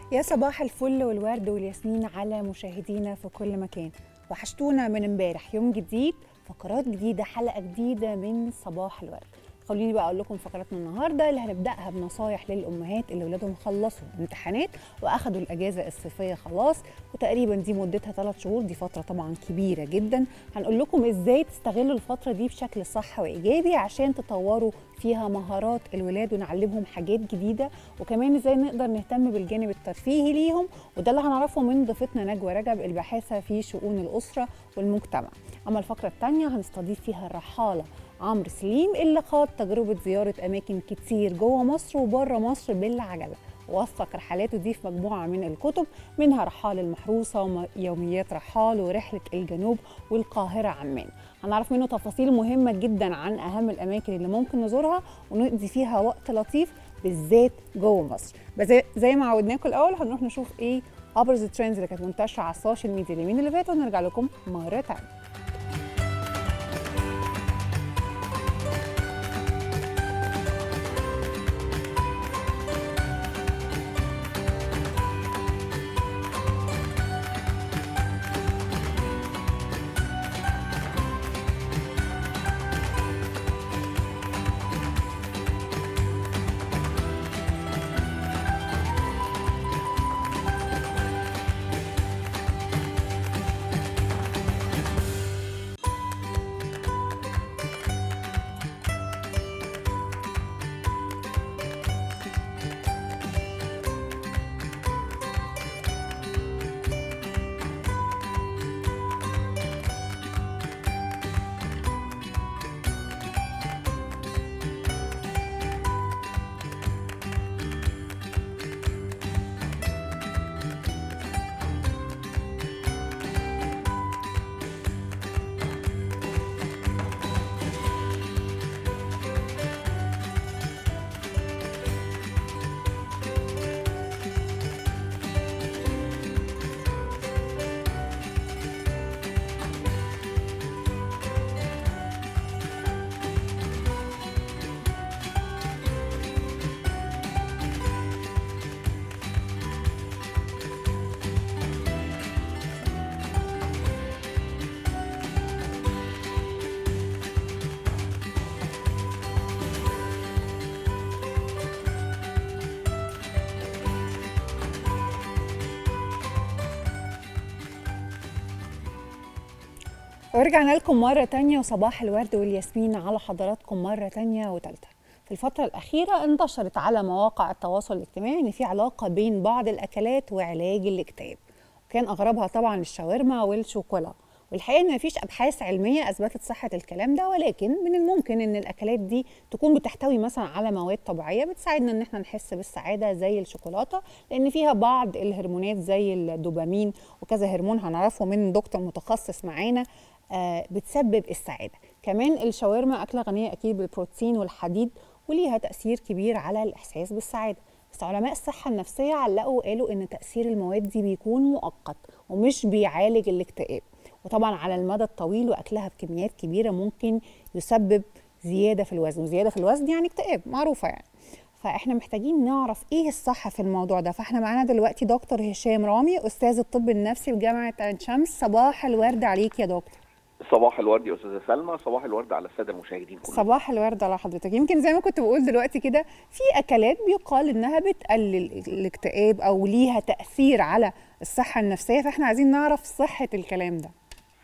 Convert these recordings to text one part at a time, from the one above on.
يا صباح الفل والورد والياسمين على مشاهدينا في كل مكان وحشتونا من امبارح يوم جديد فقرات جديدة حلقة جديدة من صباح الورد خلوني بقى اقول لكم فقراتنا النهارده اللي هنبداها بنصايح للامهات اللي اولادهم خلصوا امتحانات واخدوا الاجازه الصيفيه خلاص وتقريبا دي مدتها 3 شهور دي فتره طبعا كبيره جدا هنقول لكم ازاي تستغلوا الفتره دي بشكل صح وايجابي عشان تطوروا فيها مهارات الولاد ونعلمهم حاجات جديده وكمان ازاي نقدر نهتم بالجانب الترفيهي ليهم وده اللي هنعرفه من ضيفتنا نجوى رجب الباحثه في شؤون الاسره والمجتمع اما الفقره الثانيه هنستضيف فيها الرحاله عمرو سليم اللي خاض تجربة زيارة أماكن كتير جوه مصر وبره مصر بالعجلة ووثق رحلاته دي في مجموعة من الكتب منها رحال المحروسة ويوميات رحال ورحلة الجنوب والقاهرة عمان هنعرف منه تفاصيل مهمة جدا عن أهم الأماكن اللي ممكن نزورها ونقضي فيها وقت لطيف بالذات جوه مصر بس زي ما عودناكم الأول هنروح نشوف إيه أبرز الترندز اللي كانت منتشرة على السوشيال ميديا اليومين اللي فاتوا ونرجع لكم مرة تانية ورجعنا لكم مرة تانية وصباح الورد والياسمين على حضراتكم مرة تانية وتالتة في الفترة الأخيرة انتشرت على مواقع التواصل الاجتماعي إن في علاقة بين بعض الأكلات وعلاج الاكتئاب وكان أغربها طبعا الشاورما والشوكولا والحقيقه ان مفيش ابحاث علميه اثبتت صحه الكلام ده ولكن من الممكن ان الاكلات دي تكون بتحتوي مثلا على مواد طبيعيه بتساعدنا ان احنا نحس بالسعاده زي الشوكولاته لان فيها بعض الهرمونات زي الدوبامين وكذا هرمون هنعرفه من دكتور متخصص معانا آه بتسبب السعاده كمان الشاورما اكله غنيه اكيد بالبروتين والحديد وليها تاثير كبير على الاحساس بالسعاده بس علماء الصحة النفسية علقوا وقالوا إن تأثير المواد دي بيكون مؤقت ومش بيعالج الاكتئاب وطبعا على المدى الطويل واكلها بكميات كبيره ممكن يسبب زياده في الوزن وزياده في الوزن يعني اكتئاب معروفه يعني فاحنا محتاجين نعرف ايه الصح في الموضوع ده فاحنا معانا دلوقتي دكتور هشام رامي استاذ الطب النفسي بجامعه عين شمس صباح الورد عليك يا دكتور صباح الورد يا استاذه سلمى صباح الورد على الساده المشاهدين كلهم صباح الورد على حضرتك يمكن زي ما كنت بقول دلوقتي كده في اكلات بيقال انها بتقلل الاكتئاب او ليها تاثير على الصحه النفسيه فاحنا عايزين نعرف صحه الكلام ده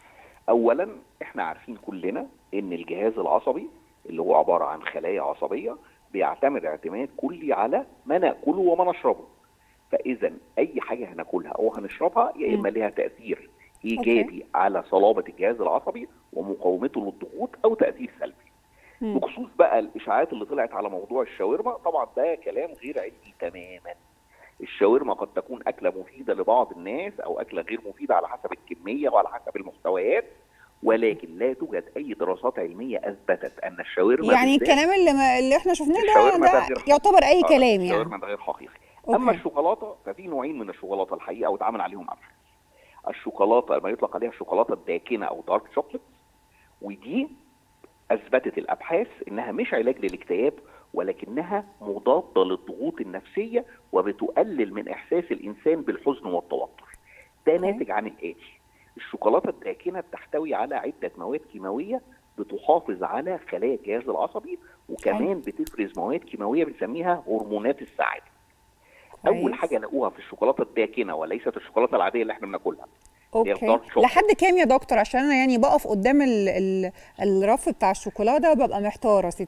اولا احنا عارفين كلنا ان الجهاز العصبي اللي هو عباره عن خلايا عصبيه بيعتمد اعتماد كلي على ما ناكله وما نشربه فاذا اي حاجه هناكلها او هنشربها يا اما لها تاثير ايجابي أوكي. على صلابه الجهاز العصبي ومقاومته للضغوط او تاثير سلبي بخصوص بقى الاشاعات اللي طلعت على موضوع الشاورما طبعا ده كلام غير علمي تماما الشاورما قد تكون أكلة مفيدة لبعض الناس أو أكلة غير مفيدة على حسب الكمية وعلى حسب المستويات ولكن لا توجد أي دراسات علمية أثبتت أن الشاورما يعني الكلام اللي, ما اللي احنا شفناه ده, ده يعتبر أي كلام يعني الشاورما ده غير حقيقي أوكي. أما الشوكولاتة ففي نوعين من الشوكولاتة الحقيقة واتعمل عليهم أبحاث الشوكولاتة ما يطلق عليها الشوكولاتة الداكنة أو دارك شوكليت ودي اثبتت الابحاث انها مش علاج للاكتئاب ولكنها مضاده للضغوط النفسيه وبتقلل من احساس الانسان بالحزن والتوتر ده أوكي. ناتج عن الاتي الشوكولاته الداكنه بتحتوي على عده مواد كيماويه بتحافظ على خلايا الجهاز العصبي وكمان بتفرز مواد كيماويه بنسميها هرمونات السعاده اول كويس. حاجه لقوها في الشوكولاته الداكنه وليست الشوكولاته العاديه اللي احنا بناكلها اللي هي اوكي الدارك شوكليت. لحد كام يا دكتور عشان انا يعني بقف قدام ال ال الرف بتاع الشوكولاته ببقى محتاره 60% 70%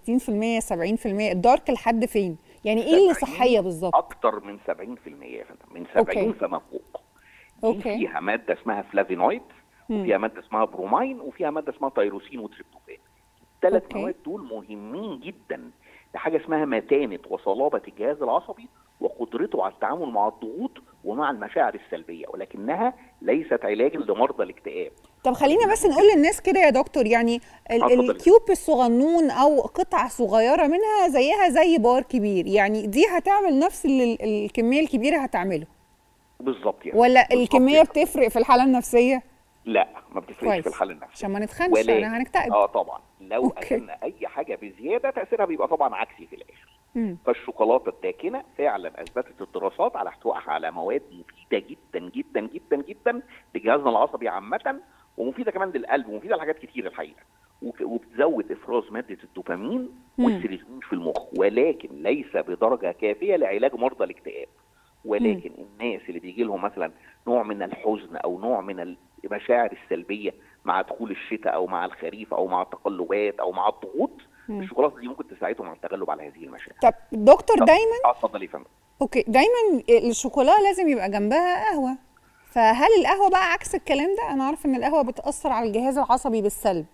الدارك لحد فين يعني ايه اللي 70 صحيه بالظبط اكتر من 70% يا فندم من 70 أوكي. فما فوق دي أوكي. فيها ماده اسمها فلافينويد مم. وفيها ماده اسمها برومين وفيها ماده اسمها تيروسين وتريبتوفان الثلاث أوكي. مواد دول مهمين جدا لحاجه اسمها متانه وصلابه الجهاز العصبي وقدرته على التعامل مع الضغوط ومع المشاعر السلبيه ولكنها ليست علاج لمرضى الاكتئاب طب خلينا بس نقول للناس كده يا دكتور يعني ال- آه، اتفضلي. الكيوب الصغنون او قطعه صغيره منها زيها زي بار كبير يعني دي هتعمل نفس اللي ال- الكميه الكبيره هتعمله بالظبط يعني ولا بالظبط الكميه يعني. بتفرق في الحاله النفسيه لا ما بتفرقش كويس. في الحاله النفسيه عشان ما نتخنش انا هنكتئب اه طبعا لو أوكي. اكلنا اي حاجه بزياده تاثيرها بيبقى طبعا عكسي في الاخر مم. فالشوكولاته الداكنه فعلا اثبتت الدراسات على احتوائها على مواد مفيده جدا جدا جدا جدا لجهازنا العصبي عامه ومفيده كمان للقلب ومفيده لحاجات كتير الحقيقه وك- وبتزود افراز ماده الدوبامين مم. والسيروتونين في المخ ولكن ليس بدرجه كافيه لعلاج مرضى الاكتئاب ولكن الناس اللي بيجي لهم مثلا نوع من الحزن او نوع من المشاعر السلبيه مع دخول الشتاء او مع الخريف او مع التقلبات او مع الضغوط مم. الشوكولاته دي ممكن تساعدهم على التغلب على هذه المشاعر طب دكتور طب- دايما اه اتفضلي يا فندم اوكي دايما الشوكولاته لازم يبقى جنبها قهوه فهل القهوه بقى عكس الكلام ده انا عارفه ان القهوه بتاثر على الجهاز العصبي بالسلب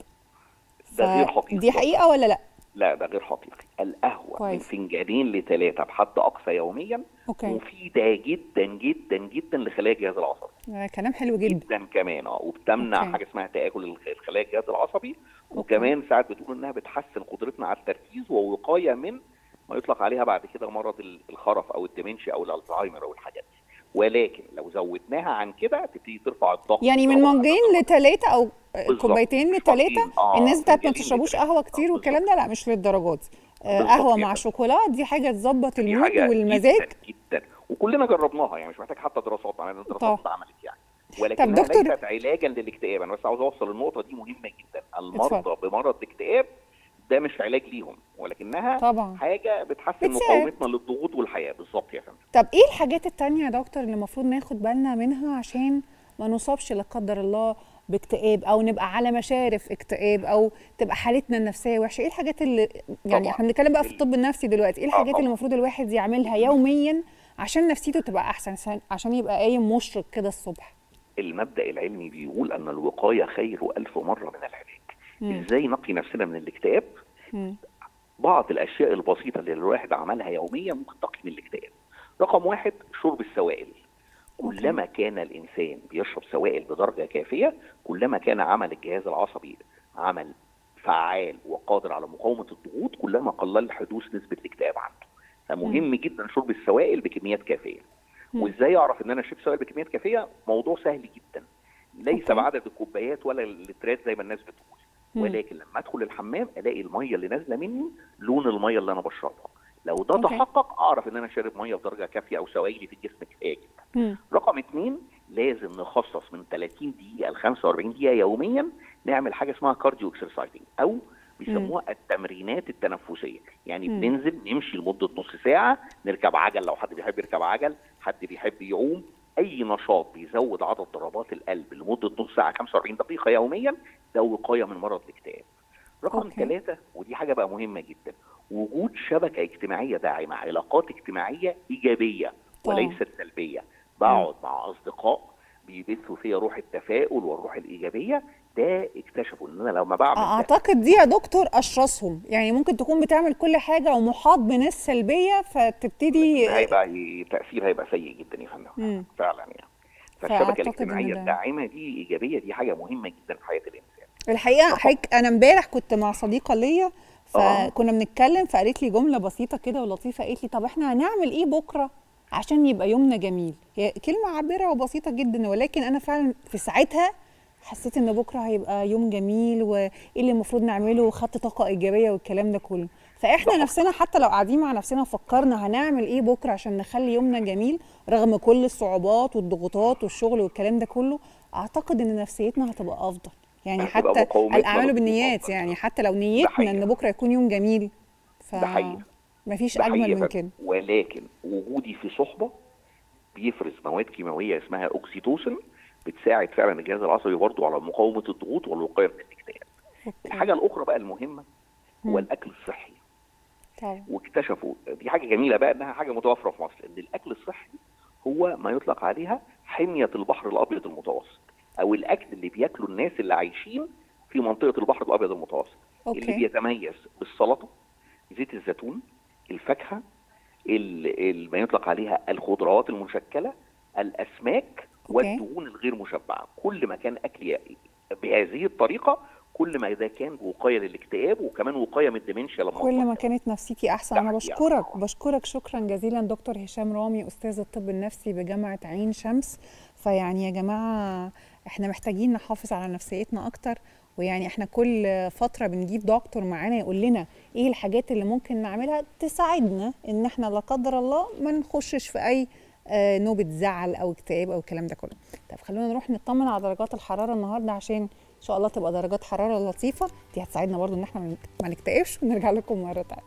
ده غير ف- حقيقي دي حقيقه ولا لا لا ده غير حقيقي القهوه من كويس. فنجانين لثلاثه بحد اقصى يوميا اوكي مفيده جدا جدا جدا لخلايا الجهاز العصبي ده كلام حلو جدا جدا كمان اه وبتمنع أوكي. حاجه اسمها تاكل الخ- خلايا الجهاز العصبي وكمان ساعات بتقول انها بتحسن قدرتنا على التركيز ووقايه من ما يطلق عليها بعد كده مرض ال- الخرف او الدمنشيا او الالزهايمر او الحاجات دي ولكن لو زودناها عن كده تبتدي ترفع الضغط يعني من ترفع منجين الضغط. لثلاثه او بالظبط. كوبايتين مش لثلاثه فاضيين. آه، الناس بتاعت ما فنجانين تشربوش لتلاتة. قهوه كتير آه، والكلام ده لا مش للدرجات دي آه، بالظبط قهوه كده. مع شوكولاته دي حاجه تظبط دي المود حاجة والمزاج جدا جدا وكلنا جربناها يعني مش محتاج حتى دراسات انا طبعا. الدراسات اتعملت يعني ولكنها دكتور- ليست علاجا للاكتئاب انا بس عاوز اوصل النقطه دي مهمه جدا المرضى اتفضل. بمرض الاكتئاب ده مش علاج ليهم ولكنها طبعا. حاجه بتحسن بتساعد. مقاومتنا للضغوط والحياه بالظبط يا فندم طب ايه الحاجات التانية يا دكتور اللي المفروض ناخد بالنا منها عشان ما نصابش لا قدر الله باكتئاب او نبقى على مشارف اكتئاب او تبقى حالتنا النفسيه وحشه ايه الحاجات اللي يعني طبعاً. احنا بنتكلم بقى في الطب النفسي دلوقتي ايه الحاجات طبعاً. اللي المفروض الواحد يعملها يوميا عشان نفسيته تبقى احسن عشان- عشان يبقى قايم مشرق كده الصبح المبدا العلمي بيقول ان الوقايه خير ألف مره من العلاج مم. ازاي نقي نفسنا من الاكتئاب مم. بعض الاشياء البسيطه اللي الواحد عملها يوميا ممكن تقي من الاكتئاب رقم واحد شرب السوائل كلما كان الانسان بيشرب سوائل بدرجه كافيه كلما كان عمل الجهاز العصبي عمل فعال وقادر على مقاومه الضغوط كلما قلل حدوث نسبه الاكتئاب عنده فمهم جدا شرب السوائل بكميات كافيه مم. وازاي اعرف ان انا شربت سوائل بكميات كافيه موضوع سهل جدا ليس أوكي. بعدد الكوبايات ولا اللترات زي ما الناس بتقول مم. ولكن لما ادخل الحمام الاقي الميه اللي نازله مني لون الميه اللي انا بشربها لو ده أوكي. تحقق اعرف ان انا شارب ميه بدرجه كافيه او سوائلي في الجسم كفايه جدا مم. رقم اثنين لازم نخصص من 30 دقيقه ل 45 دقيقه يوميا نعمل حاجه اسمها كارديو اكسرسايزنج او بيسموها التمرينات التنفسيه يعني مم. بننزل نمشي لمده نص ساعه نركب عجل لو حد بيحب يركب عجل حد بيحب يعوم اي نشاط بيزود عدد ضربات القلب لمده نص ساعه 45 دقيقه يوميا ده وقايه من مرض الاكتئاب رقم أوكي. ثلاثة ودي حاجة بقى مهمة جدا وجود شبكة اجتماعية داعمة علاقات اجتماعية إيجابية طبعا. وليست سلبية بقعد مع أصدقاء بيبثوا فيا روح التفاؤل والروح الإيجابية ده اكتشفوا إن أنا لما بعمل ده اعتقد دي يا دكتور اشرسهم يعني ممكن تكون بتعمل كل حاجه ومحاط بناس سلبيه فتبتدي هيبقى تأثير هيبقى سيء جدا يا فندم مم. فعلا يعني فأعتقد فالشبكة إن الاجتماعية ده- الداعمة دي إيجابية دي حاجة مهمة جدا في حياة الإنسان الحقيقه حضرتك انا امبارح كنت مع صديقه ليا آه. فكنا بنتكلم فقالت لي جمله بسيطه كده ولطيفه قالت لي طب احنا هنعمل ايه بكره عشان يبقى يومنا جميل هي كلمه عابره وبسيطه جدا ولكن انا فعلا في ساعتها حسيت ان بكره هيبقى يوم جميل وايه اللي المفروض نعمله وخدت طاقه ايجابيه والكلام ده كله فاحنا ده نفسنا حتى لو قاعدين مع نفسنا وفكرنا هنعمل ايه بكره عشان نخلي يومنا جميل رغم كل الصعوبات والضغوطات والشغل والكلام ده كله اعتقد ان نفسيتنا هتبقى افضل يعني هتبقى حتى مقاومتنا الاعمال للضغوطات بالنيات أفضل. يعني حتى لو نيتنا حقيقة. ان بكره يكون يوم جميل ف ده حقيقة. مفيش ده اجمل حقيقي من فعلا. كده ولكن وجودي في صحبه بيفرز مواد كيماويه اسمها اوكسيتوسن بتساعد فعلا الجهاز العصبي برضه على مقاومه الضغوط والوقايه من الاكتئاب. أوكي. الحاجه الاخرى بقى المهمه هو مم. الاكل الصحي طبعا واكتشفوا دي حاجه جميله بقى انها حاجه متوفره في مصر ان الاكل الصحي هو ما يطلق عليها حميه البحر الابيض المتوسط او الاكل اللي بياكله الناس اللي عايشين في منطقه البحر الابيض المتوسط اللي اوكي بيتميز بالسلطه زيت الزيتون الفاكهه ال- ال- ما يطلق عليها الخضروات المشكله الاسماك أوكي. والدهون الغير مشبعه كل ما كان اكل بهذه الطريقه كل ما ده كان وقايه للاكتئاب وكمان وقايه من الديمنشيا لما كل ما تظهر. كانت نفسيتي احسن ده انا حقيقة. بشكرك بشكرك شكرا جزيلا دكتور هشام رامي استاذ الطب النفسي بجامعه عين شمس فيعني يا جماعه احنا محتاجين نحافظ على نفسيتنا اكتر ويعني احنا كل فتره بنجيب دكتور معانا يقول لنا ايه الحاجات اللي ممكن نعملها تساعدنا ان احنا لا قدر الله ما نخشش في اي آه، نوبه زعل او اكتئاب او الكلام ده كله طب خلونا نروح نطمن على درجات الحراره النهارده عشان ان شاء الله تبقى درجات حراره لطيفه دي هتساعدنا برضو ان احنا ما نكتئبش ونرجع لكم مره تانية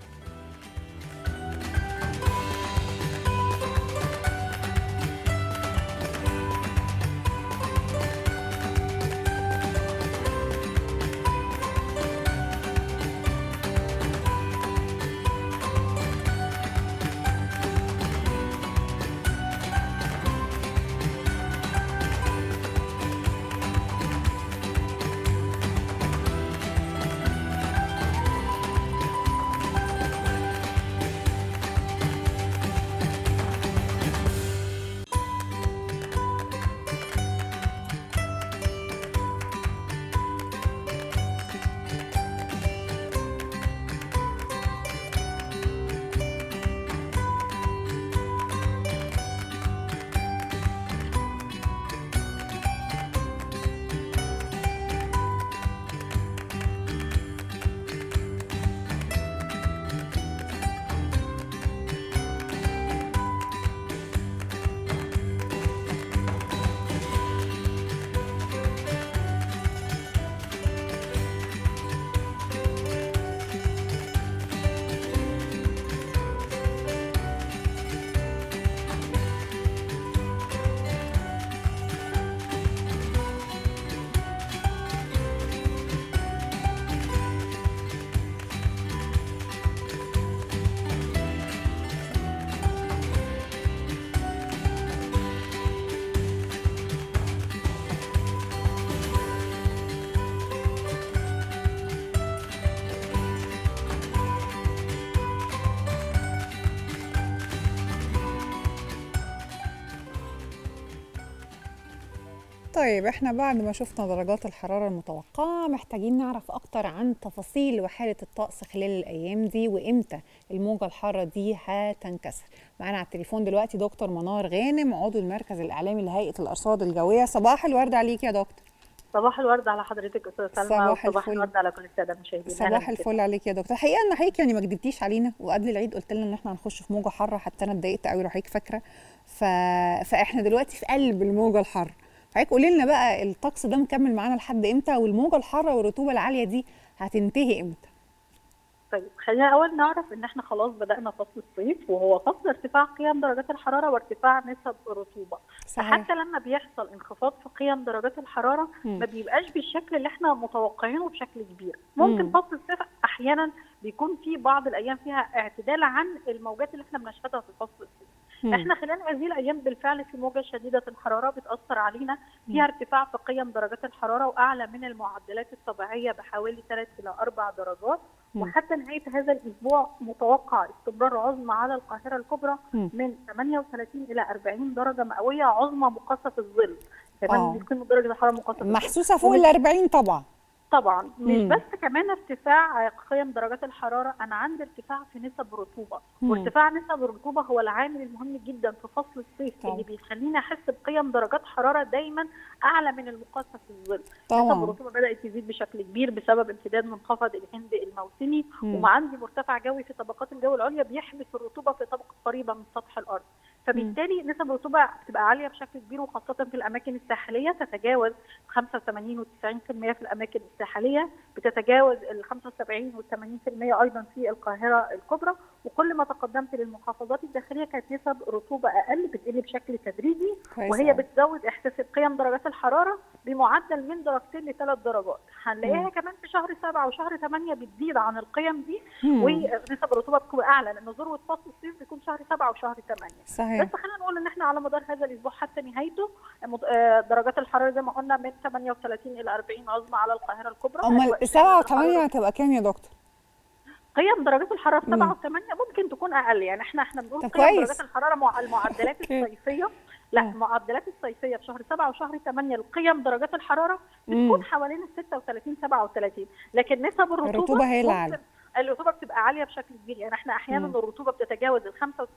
طيب احنا بعد ما شفنا درجات الحرارة المتوقعة محتاجين نعرف اكتر عن تفاصيل وحالة الطقس خلال الايام دي وامتى الموجة الحارة دي هتنكسر معانا على التليفون دلوقتي دكتور منار غانم عضو المركز الاعلامي لهيئة الارصاد الجوية صباح الورد عليك يا دكتور صباح الورد على حضرتك استاذ سلمى صباح وصباح الفل. الورد على كل الساده المشاهدين أهلاً صباح بك. الفل عليك يا دكتور الحقيقه ان حضرتك يعني ما كدبتيش علينا وقبل العيد قلت لنا ان احنا هنخش في موجه حاره حتى انا اتضايقت قوي لو حضرتك فاكره ف... فاحنا دلوقتي في قلب الموجه الحاره حضرتك قولي لنا بقى الطقس ده مكمل معانا لحد امتى والموجه الحاره والرطوبه العاليه دي هتنتهي امتى طيب خلينا اول نعرف ان احنا خلاص بدانا فصل الصيف وهو فصل ارتفاع قيم درجات الحراره وارتفاع نسب الرطوبه صحيح فحتى لما بيحصل انخفاض في قيم درجات الحراره مم. ما بيبقاش بالشكل اللي احنا متوقعينه بشكل كبير ممكن مم. فصل الصيف احيانا بيكون في بعض الايام فيها اعتدال عن الموجات اللي احنا بنشهدها في فصل الصيف مم. احنا خلال هذه الايام بالفعل في موجه شديده الحراره بتاثر علينا فيها ارتفاع في قيم درجات الحراره واعلى من المعدلات الطبيعيه بحوالي 3 الى 4 درجات مم. وحتى نهايه هذا الاسبوع متوقع استمرار عظمى على القاهره الكبرى مم. من 38 الى 40 درجه مئويه عظمى مقاسه الظل آه. كمان بيكون درجه الحراره مقاسه الظل. محسوسه فوق ال 40 طبعا طبعا مش مم. بس كمان ارتفاع قيم درجات الحراره انا عندي ارتفاع في نسب الرطوبه مم. وارتفاع نسب الرطوبه هو العامل المهم جدا في فصل الصيف طبعا. اللي بيخليني احس بقيم درجات حراره دايما اعلى من المقاسه في الظل نسب طبعا الرطوبه بدات تزيد بشكل كبير بسبب امتداد منخفض الهند الموسمي مم. وما عندي مرتفع جوي في طبقات الجو العليا بيحبس الرطوبه في طبقه قريبه من سطح الارض فبالتالي نسب الرطوبه بتبقى عاليه بشكل كبير وخاصه في الاماكن الساحليه تتجاوز 85 و 90% في الاماكن الساحليه بتتجاوز ال 75 وال 80% ايضا في القاهره الكبرى وكل ما تقدمت للمحافظات الداخليه كانت نسب رطوبه اقل بتقل بشكل تدريجي كويس وهي أوي. بتزود احساس بقيم درجات الحراره بمعدل من درجتين لثلاث درجات هنلاقيها كمان في شهر سبعة وشهر ثمانية بتزيد عن القيم دي مم. ونسب الرطوبه بتكون اعلى لان ذروه فصل الصيف بيكون شهر سبعة وشهر ثمانية صحيح بس خلينا نقول ان احنا على مدار هذا الاسبوع حتى نهايته مد- آه، درجات الحراره زي ما قلنا من 38 الى 40 عظمى على القاهره الكبرى امال أجواء سبعة شديدة وثمانية الحرارة. هتبقى كام يا دكتور؟ قيم درجات الحراره في مم. 7 و8 ممكن تكون اقل يعني احنا احنا بنقول طب قيم كويس. درجات الحراره مع المعدلات أوكي. الصيفيه لا آه. المعدلات الصيفيه في شهر 7 وشهر 8 القيم درجات الحراره مم. بتكون حوالين ال 36 37 لكن نسب الرطوبه الرطوبة هي اللي ممكن- عالية. الرطوبه بتبقى عاليه بشكل كبير يعني احنا احيانا مم. الرطوبه بتتجاوز ال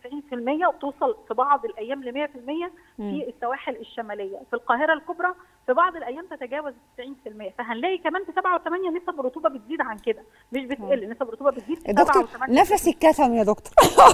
95% وبتوصل في بعض الايام ل 100% مم. في السواحل الشماليه في القاهره الكبرى في بعض الايام تتجاوز 90% فهنلاقي كمان في 7 و8 نسب الرطوبه بتزيد عن كده مش بتقل نسب الرطوبه بتزيد في 7 دكتور و8 نفسي اتكتم يا دكتور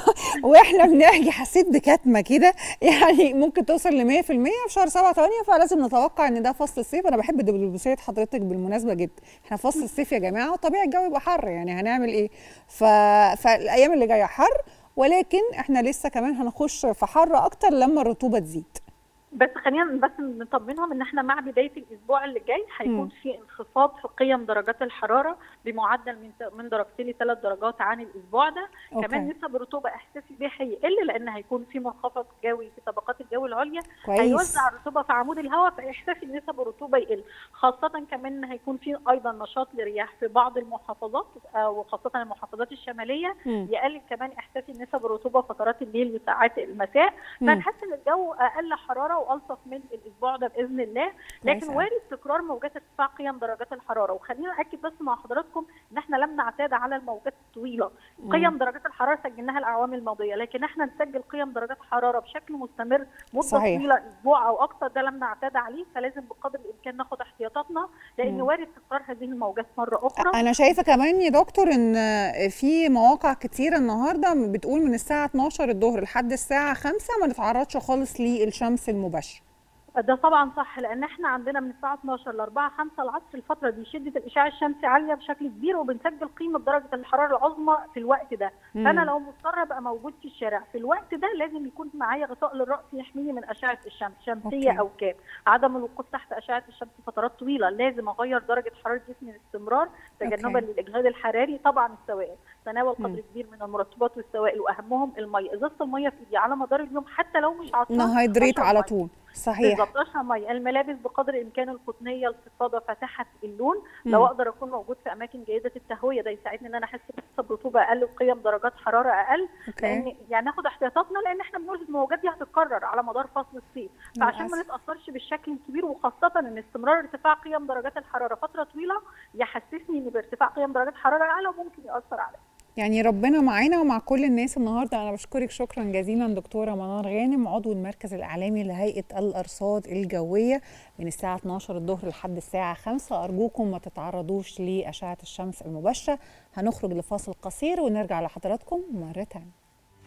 واحنا بنحكي حسيت بكتمه كده يعني ممكن توصل ل 100% في شهر 7 8 فلازم نتوقع ان ده فصل الصيف انا بحب دبلوماسيه حضرتك بالمناسبه جدا احنا في فصل الصيف يا جماعه وطبيعي الجو يبقى حر يعني هنعمل ايه ف... فالايام اللي جايه حر ولكن احنا لسه كمان هنخش في حر اكتر لما الرطوبه تزيد بس خلينا بس نطمنهم ان احنا مع بدايه الاسبوع اللي جاي مم. هيكون في انخفاض في قيم درجات الحراره بمعدل من من درجتين لثلاث درجات عن الاسبوع ده أوكي. كمان نسب الرطوبه احساسي بيها هيقل لان هيكون في منخفض جوي في طبقات الجو العليا كويس هيوزع الرطوبه في عمود الهواء فاحساسي بنسب الرطوبه يقل خاصه كمان ان هيكون في ايضا نشاط لرياح في بعض المحافظات آه، وخاصه المحافظات الشماليه مم. يقلل كمان احساسي بنسب الرطوبه فترات الليل وساعات المساء مم. فنحس ان الجو اقل حراره والطف من الاسبوع ده باذن الله لكن كويس أوي. وارد تكرار موجات ارتفاع قيم درجات الحراره وخلينا ناكد بس مع حضراتكم ان احنا لم نعتاد على الموجات الطويله مم. قيم درجات الحراره سجلناها الاعوام الماضيه لكن احنا نسجل قيم درجات حراره بشكل مستمر مده صحيح. طويله اسبوع او اكثر ده لم نعتاد عليه فلازم بقدر الامكان ناخد احتياطاتنا لان مم. وارد تكرار هذه الموجات مره اخرى انا شايفه كمان يا دكتور ان في مواقع كتيره النهارده بتقول من الساعه 12 الظهر لحد الساعه 5 ما نتعرضش خالص للشمس المباشره ده طبعا صح لان احنا عندنا من الساعه 12 ل 4 5 العصر الفتره دي شده الاشعاع الشمسي عاليه بشكل كبير وبنسجل قيمه درجه الحراره العظمى في الوقت ده مم. فانا لو مضطره ابقى موجود في الشارع في الوقت ده لازم يكون معايا غطاء للراس يحميني من اشعه الشمس شمسيه أوكي. او كاب عدم الوقوف تحت اشعه الشمس فترات طويله لازم اغير درجه حراره جسمي باستمرار تجنبا أوكي. للاجهاد الحراري طبعا السوائل تناول مم. قدر كبير من المرطبات والسوائل واهمهم الميه ازازه الميه في ايدي على مدار اليوم حتى لو مش عطشان نهايدريت أشرب على مية. طول صحيح بالظبط اشرب ميه الملابس بقدر الامكان القطنيه الفضفاضه فاتحه اللون مم. لو اقدر اكون موجود في اماكن جيده التهويه ده يساعدني ان انا احس بنسب رطوبه اقل وقيم درجات حراره اقل اوكي لان يعني ناخد احتياطاتنا لان احنا بنقول الموجات دي هتتكرر على مدار فصل الصيف فعشان ما للأسف. نتاثرش بالشكل الكبير وخاصه ان استمرار ارتفاع قيم درجات الحراره فتره طويله يحسسني ان بارتفاع قيم درجات حراره اعلى وممكن ياثر عليا يعني ربنا معانا ومع كل الناس النهارده انا بشكرك شكرا جزيلا دكتوره منار غانم عضو المركز الاعلامي لهيئه الارصاد الجويه من الساعه 12 الظهر لحد الساعه 5 ارجوكم ما تتعرضوش لاشعه الشمس المباشره هنخرج لفاصل قصير ونرجع لحضراتكم مره ثانيه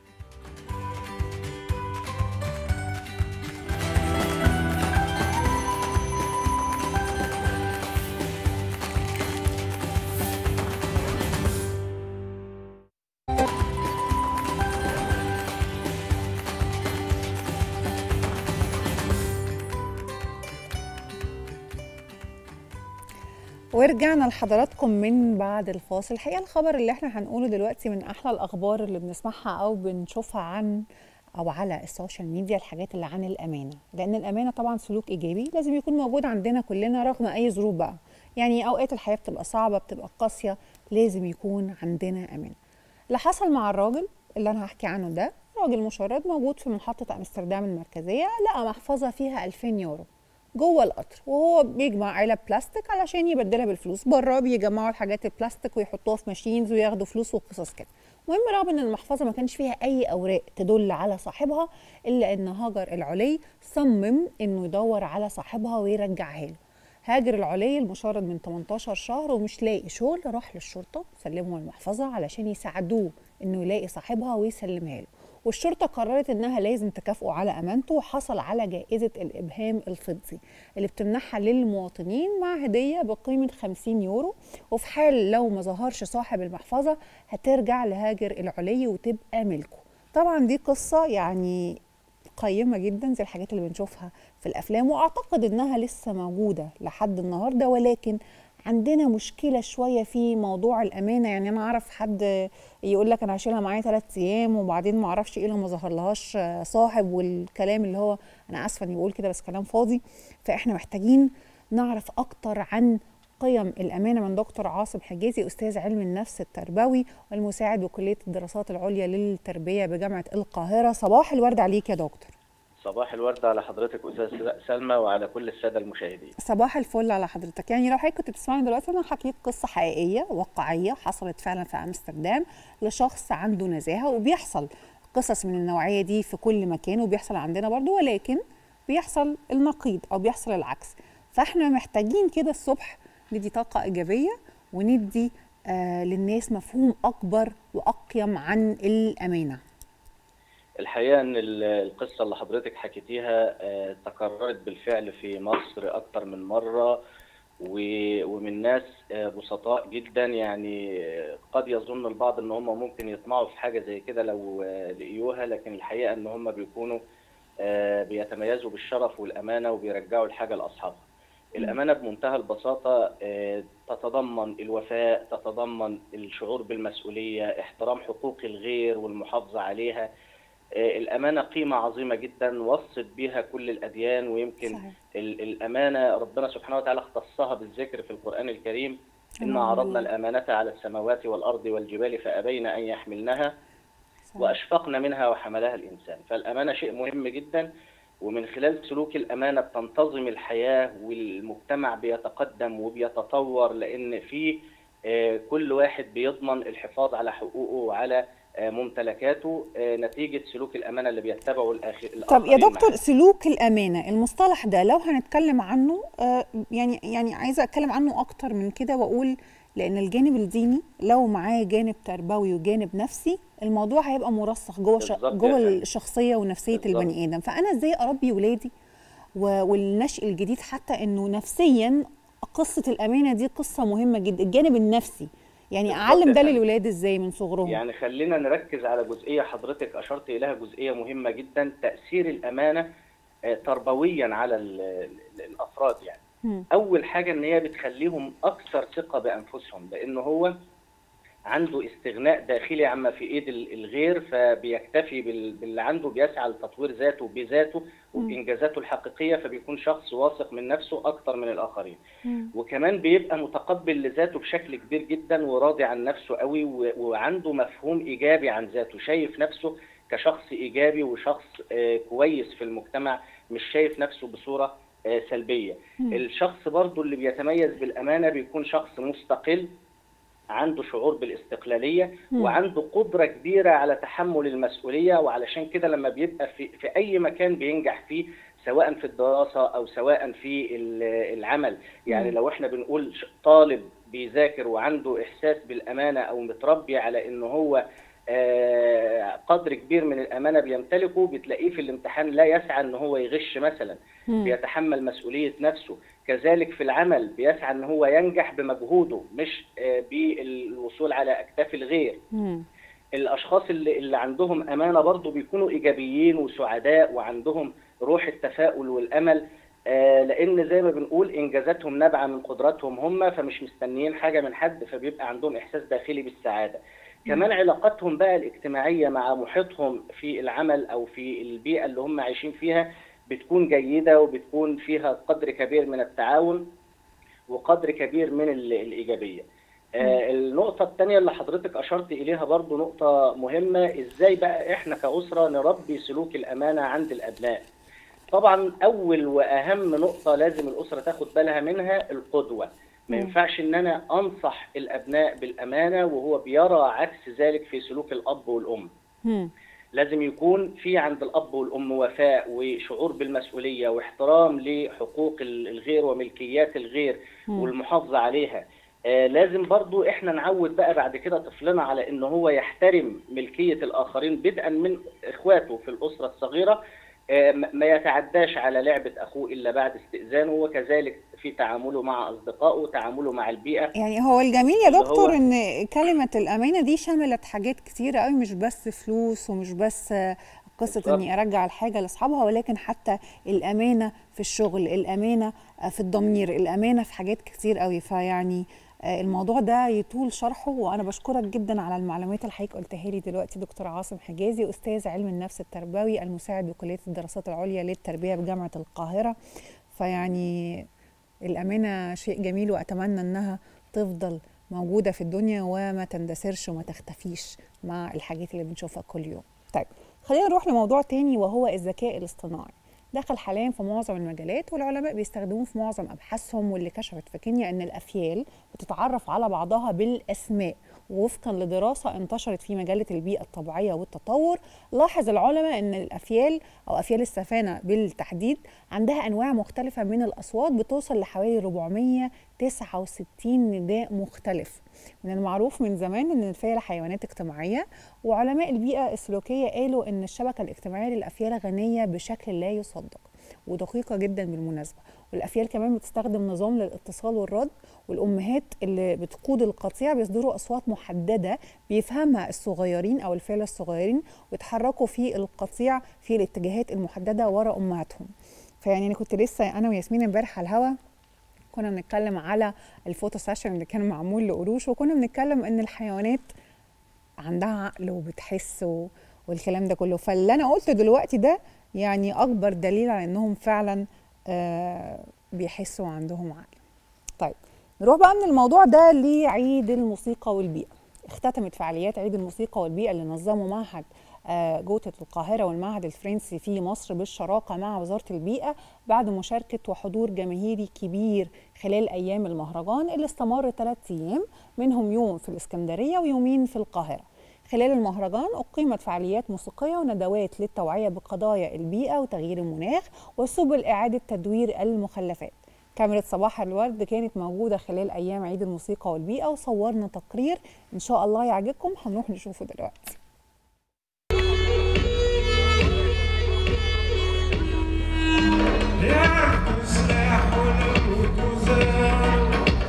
ورجعنا لحضراتكم من بعد الفاصل الحقيقه الخبر اللي احنا هنقوله دلوقتي من احلى الاخبار اللي بنسمعها او بنشوفها عن او على السوشيال ميديا الحاجات اللي عن الامانه لان الامانه طبعا سلوك ايجابي لازم يكون موجود عندنا كلنا رغم اي ظروف بقى يعني اوقات الحياه بتبقى صعبه بتبقى قاسيه لازم يكون عندنا امانه اللي حصل مع الراجل اللي انا هحكي عنه ده راجل مشرد موجود في محطه امستردام المركزيه لقى محفظه فيها 2000 يورو جوه القطر وهو بيجمع علب بلاستيك علشان يبدلها بالفلوس بره بيجمعوا الحاجات البلاستيك ويحطوها في ماشينز وياخدوا فلوس وقصص كده المهم رغم ان المحفظه ما كانش فيها اي اوراق تدل على صاحبها الا ان هاجر العلي صمم انه يدور على صاحبها ويرجعها له هاجر العلي المشرد من 18 شهر ومش لاقي شغل راح للشرطه سلمهم المحفظه علشان يساعدوه انه يلاقي صاحبها ويسلمها له والشرطة قررت إنها لازم تكافئه على أمانته وحصل على جائزة الإبهام الفضي اللي بتمنحها للمواطنين مع هدية بقيمة 50 يورو وفي حال لو ما ظهرش صاحب المحفظة هترجع لهاجر العلي وتبقى ملكه طبعا دي قصة يعني قيمة جدا زي الحاجات اللي بنشوفها في الأفلام وأعتقد إنها لسه موجودة لحد النهاردة ولكن عندنا مشكله شويه في موضوع الامانه يعني انا اعرف حد يقول لك انا هشيلها معايا ثلاث ايام وبعدين ما اعرفش ايه لو ما ظهرلهاش صاحب والكلام اللي هو انا اسفه اني بقول كده بس كلام فاضي فاحنا محتاجين نعرف اكتر عن قيم الامانه من دكتور عاصم حجازي استاذ علم النفس التربوي والمساعد بكليه الدراسات العليا للتربيه بجامعه القاهره صباح الورد عليك يا دكتور صباح الورد على حضرتك استاذ سلمى وعلى كل الساده المشاهدين صباح الفل على حضرتك يعني لو حضرتك كنت بتسمعني دلوقتي انا حكيت قصه حقيقيه واقعيه حصلت فعلا في امستردام لشخص عنده نزاهه وبيحصل قصص من النوعيه دي في كل مكان وبيحصل عندنا برضو ولكن بيحصل النقيض او بيحصل العكس فاحنا محتاجين كده الصبح ندي طاقه ايجابيه وندي آه للناس مفهوم اكبر واقيم عن الامانه الحقيقه ان القصه اللي حضرتك حكيتيها تكررت بالفعل في مصر اكتر من مره ومن ناس بسطاء جدا يعني قد يظن البعض ان هم ممكن يطمعوا في حاجه زي كده لو لقيوها لكن الحقيقه ان هم بيكونوا بيتميزوا بالشرف والامانه وبيرجعوا الحاجه لاصحابها. الامانه بمنتهى البساطه تتضمن الوفاء، تتضمن الشعور بالمسؤوليه، احترام حقوق الغير والمحافظه عليها. الأمانة قيمة عظيمة جدا وصت بها كل الأديان ويمكن صحيح. الأمانة ربنا سبحانه وتعالى اختصها بالذكر في القرآن الكريم إن عرضنا الأمانة على السماوات والأرض والجبال فأبين أن يحملنها صحيح. وأشفقن منها وحملها الإنسان فالأمانة شيء مهم جدا ومن خلال سلوك الأمانة بتنتظم الحياة والمجتمع بيتقدم وبيتطور لأن في كل واحد بيضمن الحفاظ على حقوقه وعلى ممتلكاته نتيجه سلوك الامانه اللي بيتبعه الاخر طب يا دكتور معه. سلوك الامانه المصطلح ده لو هنتكلم عنه يعني يعني عايزه اتكلم عنه اكتر من كده واقول لان الجانب الديني لو معاه جانب تربوي وجانب نفسي الموضوع هيبقى مرسخ جوه ش... جوه الشخصيه ونفسيه بالزبط. البني ادم فانا ازاي اربي ولادي والنشء الجديد حتى انه نفسيا قصه الامانه دي قصه مهمه جدا الجانب النفسي يعني اعلم ده للولاد ازاي من صغرهم يعني خلينا نركز على جزئيه حضرتك اشرت اليها جزئيه مهمه جدا تاثير الامانه تربويا على الافراد يعني م. اول حاجه ان هي بتخليهم اكثر ثقه بانفسهم لان هو عنده استغناء داخلي عما في ايد الغير فبيكتفي باللي عنده بيسعى لتطوير ذاته بذاته وبانجازاته الحقيقيه فبيكون شخص واثق من نفسه اكتر من الاخرين مم. وكمان بيبقى متقبل لذاته بشكل كبير جدا وراضي عن نفسه قوي وعنده مفهوم ايجابي عن ذاته شايف نفسه كشخص ايجابي وشخص كويس في المجتمع مش شايف نفسه بصوره سلبيه مم. الشخص برضو اللي بيتميز بالامانه بيكون شخص مستقل عنده شعور بالاستقلاليه مم. وعنده قدره كبيره على تحمل المسؤوليه وعلشان كده لما بيبقى في في اي مكان بينجح فيه سواء في الدراسه او سواء في ال- العمل يعني مم. لو احنا بنقول ش- طالب بيذاكر وعنده احساس بالامانه او متربي على ان هو آه، قدر كبير من الامانه بيمتلكه بتلاقيه في الامتحان لا يسعى ان هو يغش مثلا مم. بيتحمل مسؤوليه نفسه كذلك في العمل بيسعى ان هو ينجح بمجهوده مش آه، بالوصول على اكتاف الغير مم. الاشخاص اللي, اللي عندهم امانه برضو بيكونوا ايجابيين وسعداء وعندهم روح التفاؤل والامل آه، لان زي ما بنقول انجازاتهم نابعه من قدراتهم هم فمش مستنيين حاجه من حد فبيبقى عندهم احساس داخلي بالسعاده كمان علاقاتهم بقى الاجتماعيه مع محيطهم في العمل او في البيئه اللي هم عايشين فيها بتكون جيده وبتكون فيها قدر كبير من التعاون وقدر كبير من ال- الايجابيه آه، النقطة الثانية اللي حضرتك أشرت إليها برضو نقطة مهمة إزاي بقى إحنا كأسرة نربي سلوك الأمانة عند الأبناء طبعا اول واهم نقطه لازم الاسره تاخد بالها منها القدوه ما مم. ينفعش ان انا انصح الابناء بالامانه وهو بيرى عكس ذلك في سلوك الاب والام مم. لازم يكون في عند الاب والام وفاء وشعور بالمسؤوليه واحترام لحقوق ال- الغير وملكيات الغير مم. والمحافظه عليها آه لازم برضو احنا نعود بقى بعد كده طفلنا على ان هو يحترم ملكيه الاخرين بدءا من اخواته في الاسره الصغيره آه ما ما يتعداش على لعبه اخوه الا بعد استئذانه وكذلك في تعامله مع اصدقائه وتعامله مع البيئه يعني هو الجميل يا اللي دكتور هو- ان كلمة الأمانة دي شملت حاجات كتيرة قوي مش بس فلوس ومش بس آه، قصة بالظبط. اني ارجع الحاجة لاصحابها ولكن حتى الأمانة في الشغل الأمانة آه، في الضمير الأمانة في حاجات كتير قوي فيعني آه، الموضوع ده يطول شرحه وانا بشكرك جدا على المعلومات اللي حضرتك قلتها لي دلوقتي دكتور عاصم حجازي استاذ علم النفس التربوي المساعد بكليه الدراسات العليا للتربيه بجامعه القاهره فيعني الأمانة شيء جميل وأتمنى أنها تفضل موجودة في الدنيا وما تندثرش وما تختفيش مع الحاجات اللي بنشوفها كل يوم طيب خلينا نروح لموضوع تاني وهو الذكاء الاصطناعي دخل حاليا في معظم المجالات والعلماء بيستخدموه في معظم ابحاثهم واللي كشفت في كينيا ان الافيال بتتعرف على بعضها بالاسماء ووفقا لدراسه انتشرت في مجله البيئه الطبيعيه والتطور لاحظ العلماء ان الافيال او افيال السفانه بالتحديد عندها انواع مختلفه من الاصوات بتوصل لحوالي 469 نداء مختلف من المعروف من زمان ان الفيله حيوانات اجتماعيه وعلماء البيئه السلوكيه قالوا ان الشبكه الاجتماعيه للافيال غنيه بشكل لا يصدق ودقيقه جدا بالمناسبه والافيال كمان بتستخدم نظام للاتصال والرد والامهات اللي بتقود القطيع بيصدروا اصوات محدده بيفهمها الصغيرين او الفيله الصغيرين ويتحركوا في القطيع في الاتجاهات المحدده ورا امهاتهم فيعني انا كنت لسه انا وياسمين امبارح على الهوا كنا بنتكلم على الفوتو سيشن اللي كان معمول لقروش وكنا بنتكلم ان الحيوانات عندها عقل وبتحس و... والكلام ده كله فاللي انا قلته دلوقتي ده يعني اكبر دليل على انهم فعلا آه بيحسوا وعندهم عقل طيب نروح بقى من الموضوع ده لعيد الموسيقى والبيئه اختتمت فعاليات عيد الموسيقى والبيئه اللي نظمه معهد آه، جوتة القاهرة والمعهد الفرنسي في مصر بالشراكة مع وزارة البيئة بعد مشاركة وحضور جماهيري كبير خلال أيام المهرجان اللي استمر ثلاث أيام منهم يوم في الإسكندرية ويومين في القاهرة خلال المهرجان أقيمت فعاليات موسيقية وندوات للتوعية بقضايا البيئة وتغيير المناخ وسبل إعادة تدوير المخلفات كاميرا صباح الورد كانت موجودة خلال أيام عيد الموسيقى والبيئة وصورنا تقرير إن شاء الله يعجبكم هنروح نشوفه دلوقتي يعرف سلاح ولو تزال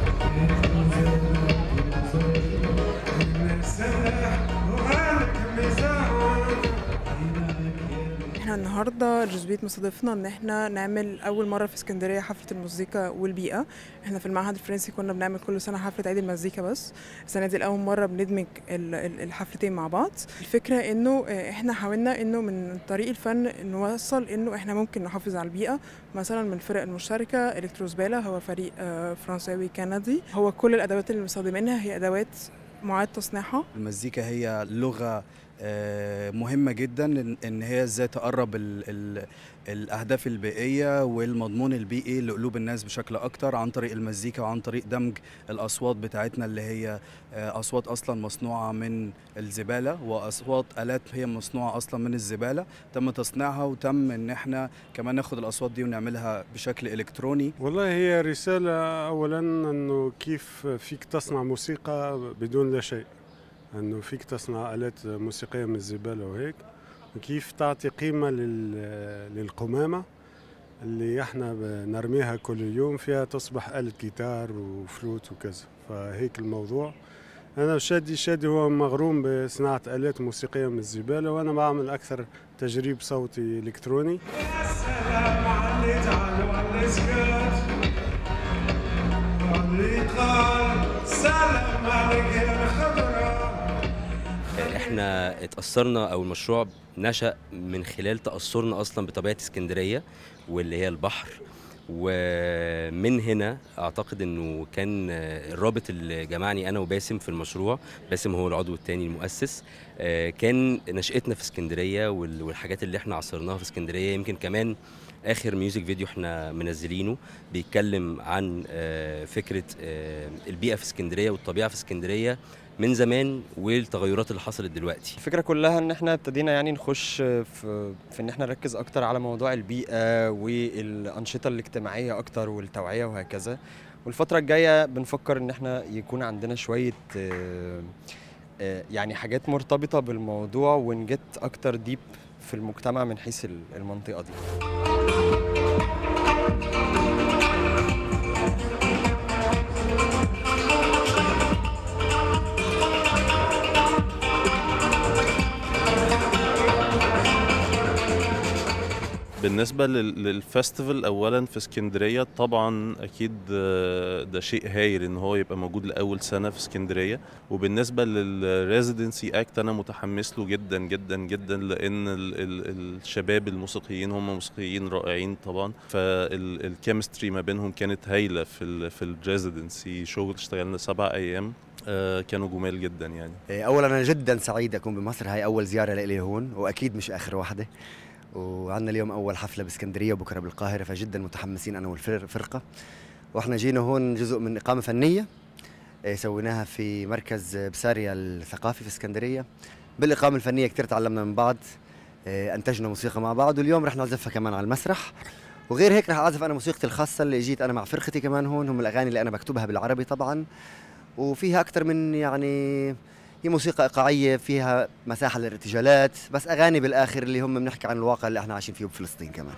سلاح وغالك ميزان احنا النهارده جزبيت مستضيفنا ان احنا نعمل اول مره في اسكندريه حفله المزيكا والبيئه احنا في المعهد الفرنسي كنا بنعمل كل سنه حفله عيد المزيكا بس السنه دي لاول مره بندمج ال- ال- الحفلتين مع بعض الفكره انه اه، احنا حاولنا انه من طريق الفن نوصل انه احنا ممكن نحافظ على البيئه مثلا من الفرق المشتركه الكتروزبالا هو فريق اه، فرنساوي كندي هو كل الادوات اللي مستخدمينها هي ادوات معاد تصنيعها المزيكا هي لغة آه، مهمة جدا إن- ان هي ازاي تقرب ال ال الاهداف البيئية والمضمون البيئي لقلوب الناس بشكل اكتر عن طريق المزيكا وعن طريق دمج الاصوات بتاعتنا اللي هي آه، اصوات اصلا مصنوعة من الزبالة واصوات الات هي مصنوعة اصلا من الزبالة تم تصنيعها وتم ان احنا كمان ناخد الاصوات دي ونعملها بشكل الكتروني والله هي رسالة أولا أنه كيف فيك تصنع موسيقى بدون لا شيء أنه فيك تصنع آلات موسيقية من الزبالة وهيك وكيف تعطي قيمة لل- للقمامة اللي احنا نرميها كل يوم فيها تصبح آلة جيتار وفلوت وكذا فهيك الموضوع أنا شادي شادي هو مغروم بصناعة آلات موسيقية من الزبالة وأنا بعمل أكثر تجريب صوتي إلكتروني السلام على اللي جعل واللي سكت واللي قال سلام عليك يا خضرا احنا اتأثرنا او المشروع نشأ من خلال تأثرنا اصلا بطبيعة اسكندرية واللي هي البحر ومن هنا اعتقد انه كان آه، الرابط اللي جمعني انا وباسم في المشروع باسم هو العضو الثاني المؤسس آه، كان نشأتنا في اسكندريه وال- والحاجات اللي احنا عصرناها في اسكندريه يمكن كمان اخر ميوزك فيديو احنا منزلينه بيتكلم عن آه، فكره آه، البيئه في اسكندريه والطبيعه في اسكندريه من زمان والتغيرات اللي حصلت دلوقتي الفكرة كلها ان احنا ابتدينا يعني نخش في في ان احنا نركز اكتر على موضوع البيئة والانشطة الاجتماعية اكتر والتوعية وهكذا والفترة الجاية بنفكر ان احنا يكون عندنا شوية آه، آه، يعني حاجات مرتبطة بالموضوع ونجت اكتر ديب في المجتمع من حيث ال- المنطقة دي بالنسبة لل- للفestival أولا في اسكندرية طبعا أكيد آه، ده شيء هايل إن هو يبقى موجود لأول سنة في اسكندرية وبالنسبة للريزيدنسي أكت أنا متحمس له جدا جدا جدا لأن ال ال الشباب الموسيقيين هم موسيقيين رائعين طبعا فالكيمستري ما بينهم كانت هايلة في ال في الريزيدنسي شغل اشتغلنا سبع أيام آه، كانوا جمال جدا يعني اولا انا جدا سعيد اكون بمصر هاي اول زياره لي هون واكيد مش اخر واحده وعندنا اليوم اول حفله باسكندريه وبكره بالقاهره فجدا متحمسين انا والفرقه واحنا جينا هون جزء من اقامه فنيه إيه، سويناها في مركز بساريا الثقافي في اسكندريه بالاقامه الفنيه كثير تعلمنا من بعض إيه، انتجنا موسيقى مع بعض واليوم رح نعزفها كمان على المسرح وغير هيك رح اعزف انا موسيقتي الخاصه اللي جيت انا مع فرقتي كمان هون هم الاغاني اللي انا بكتبها بالعربي طبعا وفيها اكثر من يعني هي موسيقى ايقاعيه فيها مساحه للارتجالات بس اغاني بالاخر اللي هم بنحكي عن الواقع اللي احنا عايشين فيه بفلسطين كمان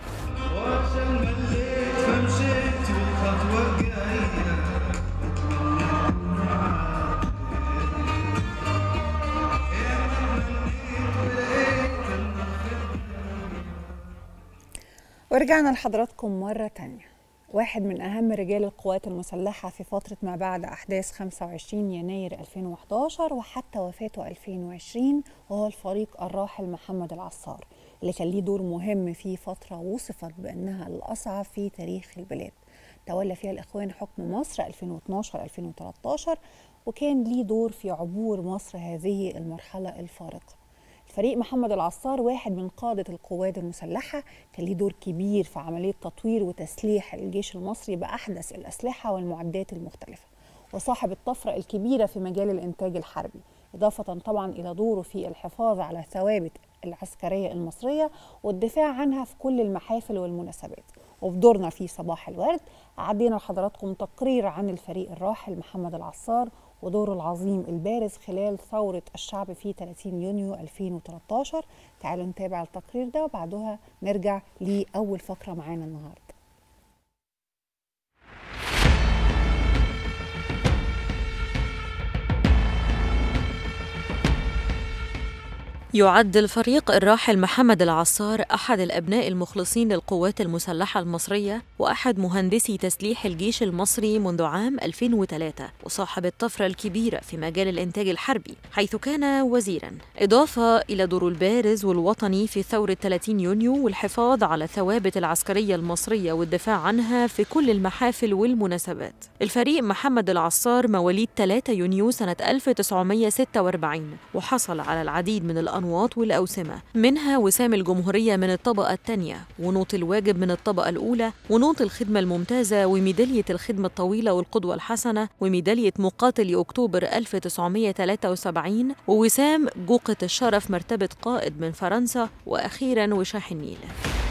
ورجعنا لحضراتكم مرة تانية واحد من أهم رجال القوات المسلحة في فترة ما بعد أحداث 25 يناير 2011 وحتى وفاته 2020 وهو الفريق الراحل محمد العصار اللي كان ليه دور مهم في فترة وصفت بأنها الأصعب في تاريخ البلاد تولى فيها الإخوان حكم مصر 2012-2013 وكان ليه دور في عبور مصر هذه المرحلة الفارقة فريق محمد العصار واحد من قادة القوات المسلحة كان ليه دور كبير في عملية تطوير وتسليح الجيش المصري بأحدث الأسلحة والمعدات المختلفة وصاحب الطفرة الكبيرة في مجال الإنتاج الحربي إضافة طبعا إلى دوره في الحفاظ على ثوابت العسكرية المصرية والدفاع عنها في كل المحافل والمناسبات وفي دورنا في صباح الورد عدينا لحضراتكم تقرير عن الفريق الراحل محمد العصار ودوره العظيم البارز خلال ثورة الشعب في 30 يونيو 2013 تعالوا نتابع التقرير ده وبعدها نرجع لأول فقرة معانا النهاردة يعد الفريق الراحل محمد العصار أحد الأبناء المخلصين للقوات المسلحة المصرية وأحد مهندسي تسليح الجيش المصري منذ عام 2003 وصاحب الطفرة الكبيرة في مجال الإنتاج الحربي حيث كان وزيراً إضافة إلى دوره البارز والوطني في ثورة 30 يونيو والحفاظ على ثوابت العسكرية المصرية والدفاع عنها في كل المحافل والمناسبات الفريق محمد العصار مواليد 3 يونيو سنة 1946 وحصل على العديد من الأنواط والأوسمة منها وسام الجمهورية من الطبقة الثانية ونوط الواجب من الطبقة الأولى ونوط الخدمة الممتازة وميدالية الخدمة الطويلة والقدوة الحسنة وميدالية مقاتل أكتوبر 1973 ووسام جوقة الشرف مرتبة قائد من فرنسا وأخيرا وشاح النيل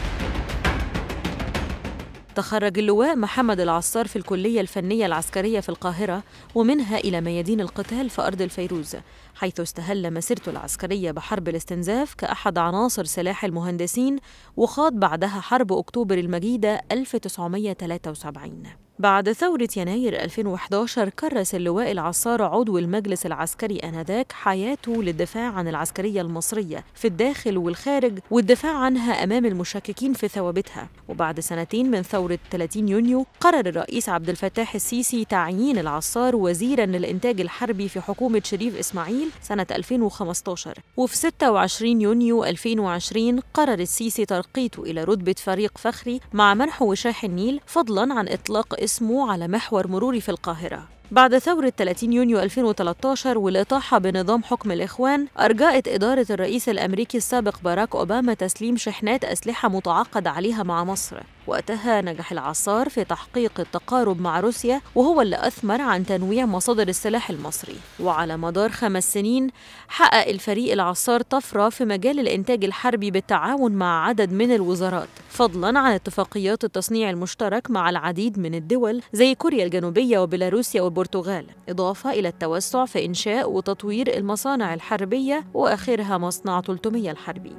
تخرج اللواء محمد العصار في الكلية الفنية العسكرية في القاهرة ومنها إلى ميادين القتال في أرض الفيروز حيث استهل مسيرته العسكرية بحرب الاستنزاف كأحد عناصر سلاح المهندسين وخاض بعدها حرب أكتوبر المجيدة 1973 بعد ثورة يناير 2011 كرس اللواء العصار عضو المجلس العسكري آنذاك حياته للدفاع عن العسكرية المصرية في الداخل والخارج والدفاع عنها أمام المشككين في ثوابتها وبعد سنتين من ثورة 30 يونيو قرر الرئيس عبد الفتاح السيسي تعيين العصار وزيرا للإنتاج الحربي في حكومة شريف إسماعيل سنة 2015 وفي 26 يونيو 2020 قرر السيسي ترقيته إلى رتبة فريق فخري مع منح وشاح النيل فضلا عن إطلاق اسمه على محور مروري في القاهرة بعد ثورة 30 يونيو 2013 والإطاحة بنظام حكم الإخوان أرجأت إدارة الرئيس الأمريكي السابق باراك أوباما تسليم شحنات أسلحة متعاقد عليها مع مصر وقتها نجح العصار في تحقيق التقارب مع روسيا وهو اللي أثمر عن تنويع مصادر السلاح المصري وعلى مدار خمس سنين حقق الفريق العصار طفرة في مجال الإنتاج الحربي بالتعاون مع عدد من الوزارات فضلا عن اتفاقيات التصنيع المشترك مع العديد من الدول زي كوريا الجنوبية وبيلاروسيا والبرتغال إضافة إلى التوسع في إنشاء وتطوير المصانع الحربية وآخرها مصنع 300 الحربي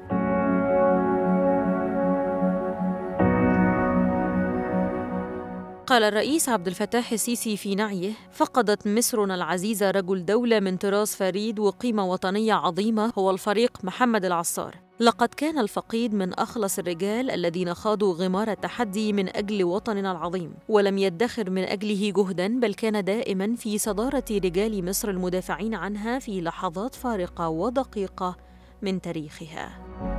قال الرئيس عبد الفتاح السيسي في نعيه فقدت مصرنا العزيزة رجل دولة من طراز فريد وقيمة وطنية عظيمة هو الفريق محمد العصار لقد كان الفقيد من أخلص الرجال الذين خاضوا غمار التحدي من أجل وطننا العظيم ولم يدخر من أجله جهدا بل كان دائما في صدارة رجال مصر المدافعين عنها في لحظات فارقة ودقيقة من تاريخها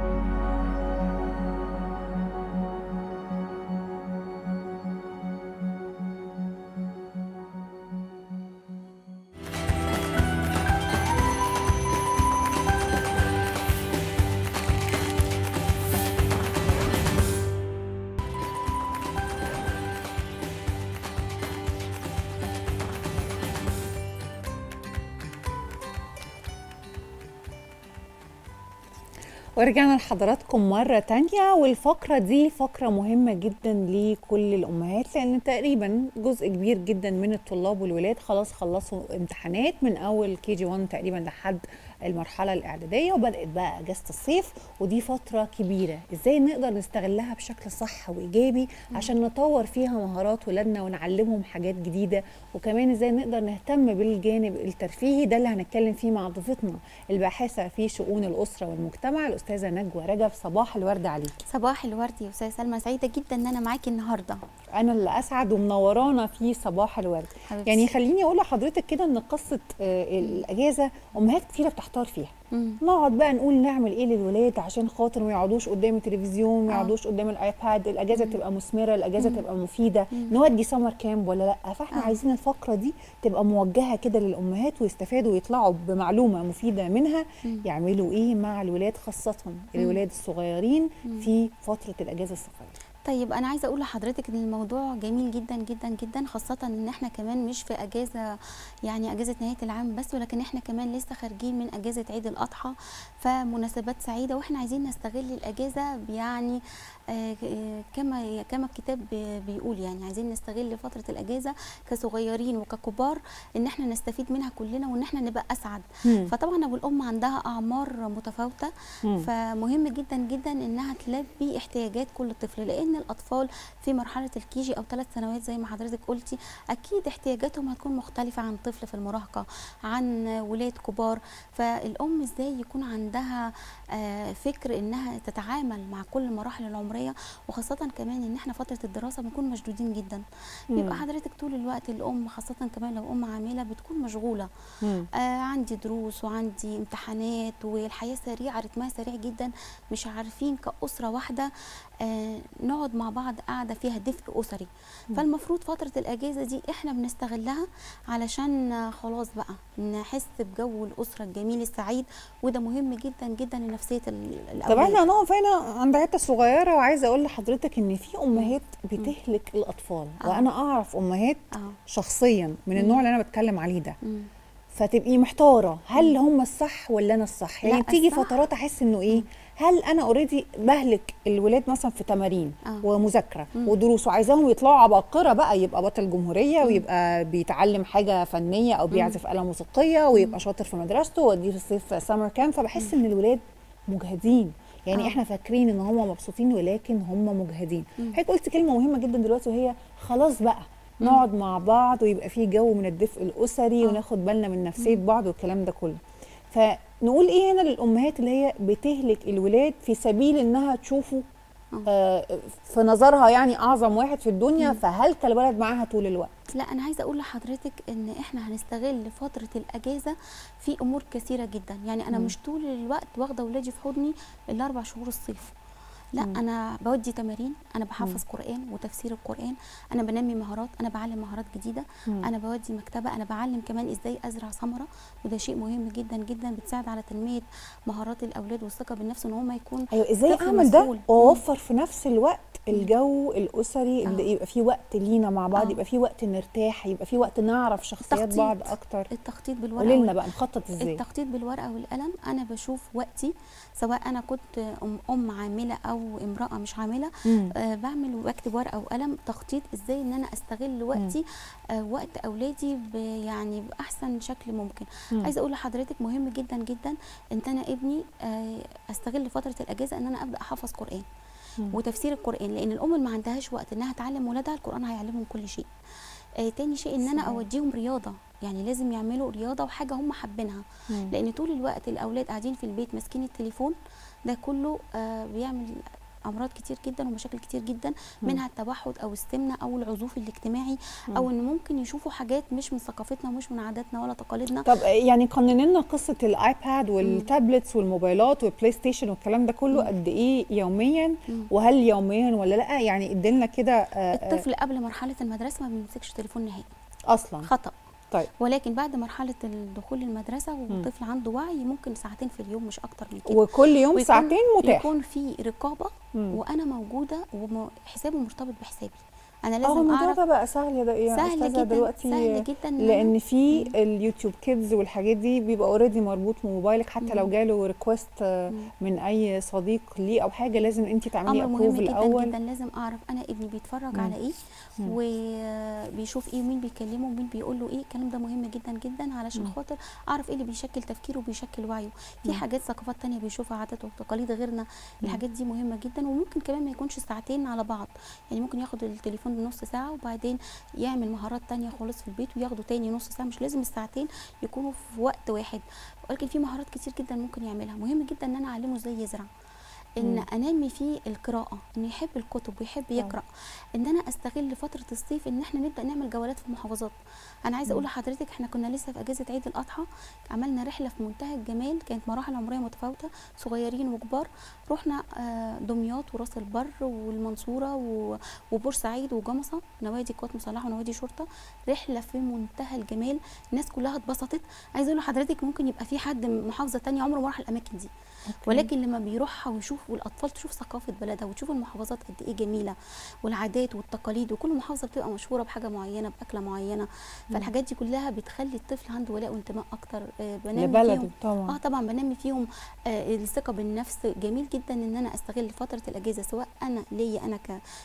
ورجعنا لحضراتكم مرة تانية والفقرة دي فقرة مهمة جدا لكل الأمهات لأن تقريبا جزء كبير جدا من الطلاب والولاد خلاص خلصوا امتحانات من أول كي جي 1 تقريبا لحد المرحلة الإعدادية وبدأت بقى أجازة الصيف ودي فترة كبيرة إزاي نقدر نستغلها بشكل صح وإيجابي عشان نطور فيها مهارات ولادنا ونعلمهم حاجات جديدة وكمان إزاي نقدر نهتم بالجانب الترفيهي ده اللي هنتكلم فيه مع ضيفتنا الباحثة في شؤون الأسرة والمجتمع الأستاذة نجوى رجب صباح الورد عليك صباح الورد يا استاذه سلمى سعيده جدا ان انا معاكي النهارده انا اللي اسعد ومنورانا في صباح الورد حبيبتي. يعني خليني اقول لحضرتك كده ان قصه آه، الاجازه امهات كتيره بتحتار فيها نقعد بقى نقول نعمل ايه للولاد عشان خاطر ما يقعدوش قدام التلفزيون ما يقعدوش قدام الايباد الاجازه تبقى مثمره الاجازه تبقى مفيده نودي سمر كامب ولا لا فاحنا عايزين الفقره دي تبقى موجهه كده للامهات ويستفادوا ويطلعوا بمعلومه مفيده منها يعملوا ايه مع الولاد خاصه الولاد الصغيرين في فتره الاجازه الصيفيه طيب انا عايزه اقول لحضرتك ان الموضوع جميل جدا جدا جدا خاصه ان احنا كمان مش في اجازه يعني اجازه نهايه العام بس ولكن احنا كمان لسه خارجين من اجازه عيد الاضحى فمناسبات سعيده واحنا عايزين نستغل الاجازه يعني آه، آه، كما كما الكتاب بي- بيقول يعني عايزين نستغل فتره الاجازه كصغيرين وككبار ان احنا نستفيد منها كلنا وان احنا نبقى اسعد مم. فطبعا ابو الام عندها اعمار متفاوته مم. فمهم جدا جدا انها تلبي احتياجات كل طفل لان الاطفال في مرحله الكيجي او ثلاث سنوات زي ما حضرتك قلتي اكيد احتياجاتهم هتكون مختلفه عن طفل في المراهقه عن ولاد كبار فالام ازاي يكون عندها آه، فكر انها تتعامل مع كل المراحل العمريه وخاصه كمان ان احنا فتره الدراسه بنكون مشدودين جدا مم. بيبقى حضرتك طول الوقت الام خاصه كمان لو ام عامله بتكون مشغوله مم. آه عندي دروس وعندي امتحانات والحياه سريعه رتمها سريع جدا مش عارفين كاسره واحده آه نقعد مع بعض قاعده فيها دفء اسري مم. فالمفروض فتره الاجازه دي احنا بنستغلها علشان آه، خلاص بقى نحس بجو الاسره الجميل السعيد وده مهم جدا جدا لنفسيه ال- طب الاولاد احنا هنقف هنا عند حته صغيره وعايزه اقول لحضرتك ان في امهات بتهلك الاطفال آه. وانا اعرف امهات آه. شخصيا من مم. النوع اللي انا بتكلم عليه ده مم. فتبقي محتاره هل هم الصح ولا انا الصح يعني لا، بتيجي الصح. فترات احس انه ايه هل انا اوريدي بهلك الولاد مثلا في تمارين آه. ومذاكره مم. ودروس وعايزاهم يطلعوا عباقره بقى يبقى بطل جمهوريه ويبقى بيتعلم حاجه فنيه او بيعزف آلة موسيقيه ويبقى شاطر في مدرسته واديه في الصيف سمر كامب فبحس ان الولاد مجهدين يعني آه. احنا فاكرين ان هم مبسوطين ولكن هم مجهدين مم. حضرتك قلت كلمه مهمه جدا دلوقتي وهي خلاص بقى نقعد مع بعض ويبقى في جو من الدفء الاسري وناخد بالنا من نفسيه بعض والكلام ده كله فنقول ايه هنا للامهات اللي هي بتهلك الولاد في سبيل انها تشوفه آه في نظرها يعني اعظم واحد في الدنيا فهلك الولد معاها طول الوقت لا انا عايزه اقول لحضرتك ان احنا هنستغل فتره الاجازه في امور كثيره جدا يعني انا مم. مش طول الوقت واخده اولادي في حضني الاربع شهور الصيف لا مم. انا بودي تمارين انا بحفظ مم. قران وتفسير القران انا بنمي مهارات انا بعلم مهارات جديده مم. انا بودي مكتبه انا بعلم كمان ازاي ازرع ثمره وده شيء مهم جدا جدا بتساعد على تنميه مهارات الاولاد والثقه بالنفس ان هم يكون ايوه ازاي طفل اعمل ده مسؤول. واوفر في نفس الوقت الجو الاسري اللي يبقى فيه وقت لينا مع بعض آه. يبقى فيه وقت نرتاح يبقى فيه وقت نعرف شخصيات التخطيط. بعض اكتر التخطيط بالورقه قولي لنا وال- بقى نخطط ازاي التخطيط بالورقه والقلم انا بشوف وقتي سواء انا كنت ام, أم عامله او امراه مش عامله مم. آه بعمل واكتب ورقه وقلم تخطيط ازاي ان انا استغل وقتي آه وقت اولادي ب- يعني باحسن شكل ممكن مم. عايزه اقول لحضرتك مهم جدا جدا ان انا ابني آه استغل فتره الاجازه ان انا ابدا احفظ قران مم. وتفسير القران لان الام اللي ما عندهاش وقت انها تعلم ولادها القران هيعلمهم كل شيء آه تاني شيء ان انا صحيح. اوديهم رياضه يعني لازم يعملوا رياضه وحاجه هم حابينها مم. لان طول الوقت الاولاد قاعدين في البيت ماسكين التليفون ده كله آه بيعمل امراض كتير جدا ومشاكل كتير جدا منها التوحد او السمنه او العزوف الاجتماعي او ان ممكن يشوفوا حاجات مش من ثقافتنا ومش من عاداتنا ولا تقاليدنا طب يعني قنن لنا قصه الايباد والتابلتس والموبايلات والبلاي ستيشن والكلام ده كله قد ايه يوميا مم. وهل يوميا ولا لا يعني اديلنا كده آه، آه، الطفل قبل مرحله المدرسه ما بيمسكش تليفون نهائي اصلا خطا طيب ولكن بعد مرحله الدخول المدرسه والطفل عنده وعي ممكن ساعتين في اليوم مش اكتر من كده وكل يوم ويكون- ساعتين متاح يكون في رقابه مم. وانا موجوده وحسابي مرتبط بحسابي انا اه لازم الموضوع اعرف ده بقى سهل يا ده يا سهل أستاذة جدا دلوقتي سهل جدا إن لان أنا- في اليوتيوب كيدز والحاجات دي بيبقى اوريدي مربوط بموبايلك حتى لو مم. جاله ريكوست من اي صديق ليه او حاجه لازم انت تعملي امر ابروف مهم جدا الاول جدا لازم اعرف انا ابني بيتفرج مم. على ايه مم. وبيشوف ايه ومين بيكلمه ومين بيقول له ايه الكلام ده مهم جدا جدا علشان مم. خاطر اعرف ايه اللي بيشكل تفكيره وبيشكل وعيه في مم. حاجات ثقافات تانية بيشوفها عادات وتقاليد غيرنا مم. الحاجات دي مهمه جدا وممكن كمان ما يكونش ساعتين على بعض يعني ممكن ياخد التليفون نص ساعه وبعدين يعمل مهارات تانية خالص في البيت وياخده تاني نص ساعه مش لازم الساعتين يكونوا في وقت واحد ولكن في مهارات كتير جدا ممكن يعملها مهم جدا ان انا اعلمه ازاي يزرع ان مم. انمي فيه القراءه انه يحب الكتب ويحب يقرا ان انا استغل فتره الصيف ان احنا نبدا نعمل جولات في المحافظات انا عايزه اقول مم. لحضرتك احنا كنا لسه في اجازه عيد الاضحى عملنا رحله في منتهى الجمال كانت مراحل عمريه متفاوته صغيرين وكبار رحنا آه، دمياط وراس البر والمنصوره و- وبورسعيد وجمصه نوادي قوات مسلحه ونوادي شرطه رحله في منتهى الجمال الناس كلها اتبسطت عايزه اقول لحضرتك ممكن يبقى في حد من محافظه تانية عمره ما راح الاماكن دي ولكن لما بيروحها ويشوف والاطفال تشوف ثقافه بلدها وتشوف المحافظات قد ايه جميله والعادات والتقاليد وكل محافظه بتبقى مشهوره بحاجه معينه باكله معينه فالحاجات دي كلها بتخلي الطفل عنده ولاء وانتماء اكتر آه، بنمي لبلده فيهم طبعا اه طبعا بنمي فيهم آه الثقه بالنفس جميل جدا ان انا استغل فتره الاجازه سواء انا ليا انا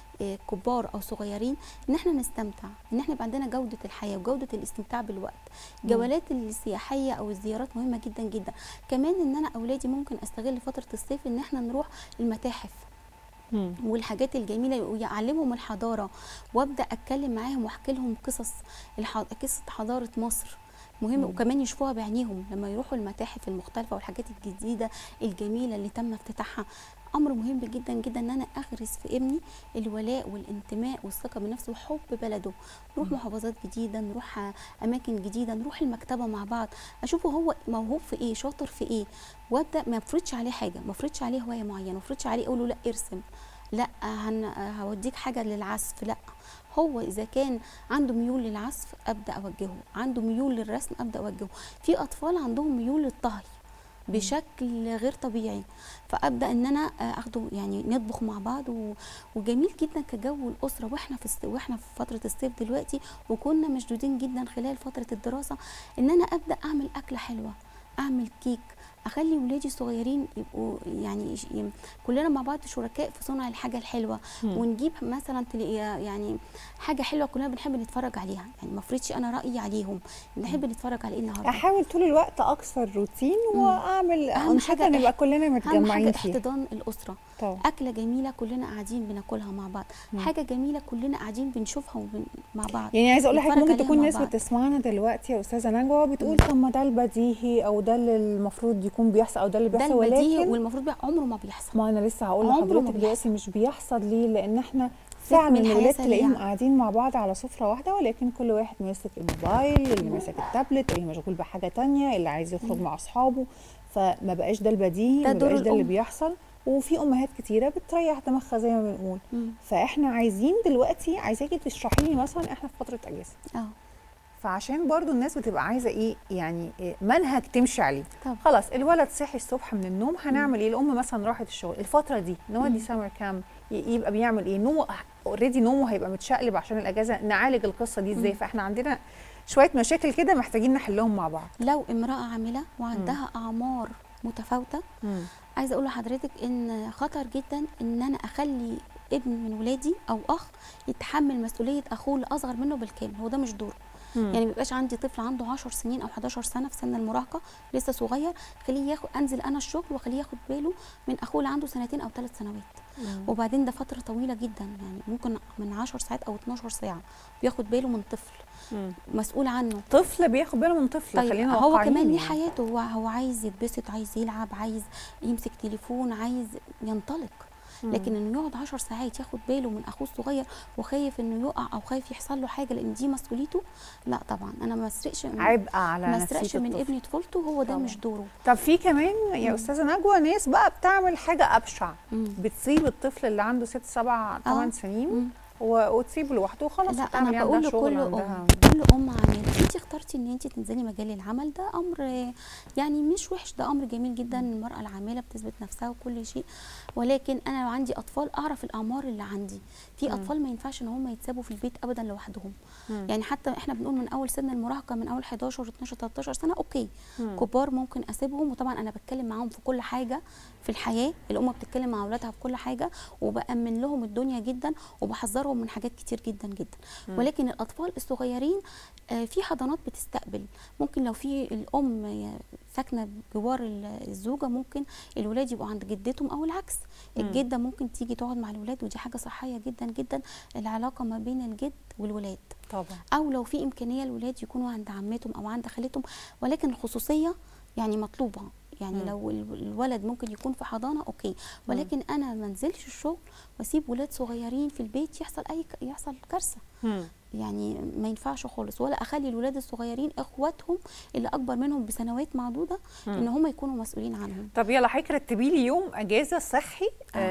ككبار او صغيرين ان احنا نستمتع ان احنا يبقى عندنا جوده الحياه وجوده الاستمتاع بالوقت مم. الجولات السياحيه او الزيارات مهمه جدا جدا كمان ان انا اولادي ممكن استغل فتره الصيف ان احنا نروح المتاحف مم. والحاجات الجميله ويعلمهم الحضاره وابدا اتكلم معاهم واحكي لهم قصص الح... قصه حضاره مصر مهم مم. وكمان يشوفوها بعينيهم لما يروحوا المتاحف المختلفه والحاجات الجديده الجميله اللي تم افتتاحها امر مهم جدا جدا ان انا اغرس في ابني الولاء والانتماء والثقه بنفسه وحب بلده نروح محافظات جديده نروح اماكن جديده نروح المكتبه مع بعض اشوفه هو موهوب في ايه شاطر في ايه وابدا ما افرضش عليه حاجه ما افرضش عليه هوايه معينه ما افرضش عليه اقول له لا ارسم لا هن... هوديك حاجه للعزف لا هو اذا كان عنده ميول للعزف ابدا اوجهه عنده ميول للرسم ابدا اوجهه في اطفال عندهم ميول للطهي بشكل غير طبيعي فابدا ان انا اخده يعني نطبخ مع بعض و... وجميل جدا كجو الاسره واحنا في الس... واحنا في فتره الصيف دلوقتي وكنا مشدودين جدا خلال فتره الدراسه ان انا ابدا اعمل اكله حلوه اعمل كيك اخلي ولادي الصغيرين يبقوا يعني يش- يم- كلنا مع بعض شركاء في صنع الحاجه الحلوه مم. ونجيب مثلا تلاقي يعني حاجه حلوه كلنا بنحب نتفرج عليها يعني ما افرضش انا رايي عليهم بنحب نتفرج على ايه النهارده احاول طول الوقت اكسر روتين واعمل أهم انشطه حاجة نبقى إح- كلنا اهم متجمعين حاجه فيها احتضان الاسره طبعا اكله جميله كلنا قاعدين بناكلها مع بعض مم. حاجه جميله كلنا قاعدين بنشوفها وبن... مع بعض يعني عايزه اقول لحضرتك نتفرج ممكن عليها تكون مع ناس بعض. بتسمعنا دلوقتي يا استاذه نجوى بتقول طب ما ده البديهي او ده اللي المفروض يكون بيحصل او ده اللي ده بيحصل البديهي ولكن والمفروض بقى عمره ما بيحصل ما انا لسه هقول عمره ما لحضرتك دلوقتي مش بيحصل ليه لان احنا فعلا من الحياة الولاد سريعة. تلاقيهم قاعدين مع بعض على سفره واحده ولكن كل واحد ماسك الموبايل اللي ماسك التابلت اللي مشغول بحاجه تانية اللي عايز يخرج مم. مع اصحابه فما بقاش ده البديهي ده ما دور بقاش ده اللي الأم. بيحصل وفي امهات كتيره بتريح دماغها زي ما بنقول مم. فاحنا عايزين دلوقتي عايزاكي تشرحي لي مثلا احنا في فتره اجازه اه فعشان برضو الناس بتبقى عايزه ايه يعني إيه منهج تمشي عليه طبعا. خلاص الولد صحي الصبح من النوم هنعمل ايه الام مثلا راحت الشغل الفتره دي نودي سمر كام يبقى بيعمل ايه نومه اوريدي نومه هيبقى متشقلب عشان الاجازه نعالج القصه دي ازاي مم. فاحنا عندنا شويه مشاكل كده محتاجين نحلهم مع بعض لو امراه عامله وعندها اعمار متفاوته عايزه اقول لحضرتك ان خطر جدا ان انا اخلي ابن من ولادي او اخ يتحمل مسؤوليه اخوه اللي اصغر منه بالكامل هو ده مش دوره مم. يعني ما يبقاش عندي طفل عنده 10 سنين او 11 سنه في سن المراهقه لسه صغير خليه ياخد انزل انا الشغل واخليه ياخد باله من اخوه اللي عنده سنتين او ثلاث سنوات مم. وبعدين ده فتره طويله جدا يعني ممكن من 10 ساعات او 12 ساعه بياخد باله من طفل مم. مسؤول عنه طفل بياخد باله من طفل طيب خلينا هو واقعيين كمان ليه يعني. حياته هو هو عايز يتبسط عايز يلعب عايز يمسك تليفون عايز ينطلق مم. لكن انه يقعد 10 ساعات ياخد باله من اخوه الصغير وخايف انه يقع او خايف يحصل له حاجه لان دي مسؤوليته لا طبعا انا ما اسرقش من- عبء على ما نفسية اسرقش من الطفل. ابني طفولته هو ده طبعاً. مش دوره طب في كمان يا استاذه نجوى ناس بقى بتعمل حاجه ابشع مم. بتسيب الطفل اللي عنده ست سبع ثمان سنين مم. و- وتسيبه لوحده وخلاص لا هتعمل انا يعني بقول عندها شغل لكل عندها ام كل ام عامله انت اخترتي ان انت تنزلي مجال العمل ده امر آه، يعني مش وحش ده امر جميل جدا المراه العامله بتثبت نفسها وكل شيء ولكن انا لو عندي اطفال اعرف الاعمار اللي عندي في مم. اطفال ما ينفعش ان هم يتسابوا في البيت ابدا لوحدهم مم. يعني حتى احنا بنقول من اول سن المراهقه من اول 11 12 13 سنه اوكي مم. كبار ممكن اسيبهم وطبعا انا بتكلم معاهم في كل حاجه في الحياه الام بتتكلم مع اولادها في كل حاجه وبامن لهم الدنيا جدا وبحذرهم من حاجات كتير جدا جدا مم. ولكن الاطفال الصغيرين آه، في حضانات بتستقبل ممكن لو في الام آه، ساكنه بجوار ال- الزوجه ممكن الولاد يبقوا عند جدتهم او العكس مم. الجده ممكن تيجي تقعد مع الولاد ودي حاجه صحيه جدا جدا العلاقه ما بين الجد والولاد طبعا او لو في امكانيه الولاد يكونوا عند عمتهم او عند خالتهم ولكن الخصوصيه يعني مطلوبه يعني مم. لو ال- الولد ممكن يكون في حضانه اوكي ولكن انا ما انزلش الشغل واسيب ولاد صغيرين في البيت يحصل اي ك- يحصل كارثه مم. يعني ما ينفعش خالص ولا اخلي الولاد الصغيرين اخواتهم اللي اكبر منهم بسنوات معدوده مم. ان هم يكونوا مسؤولين عنهم طب يلا حضرتك رتبي لي يوم اجازه صحي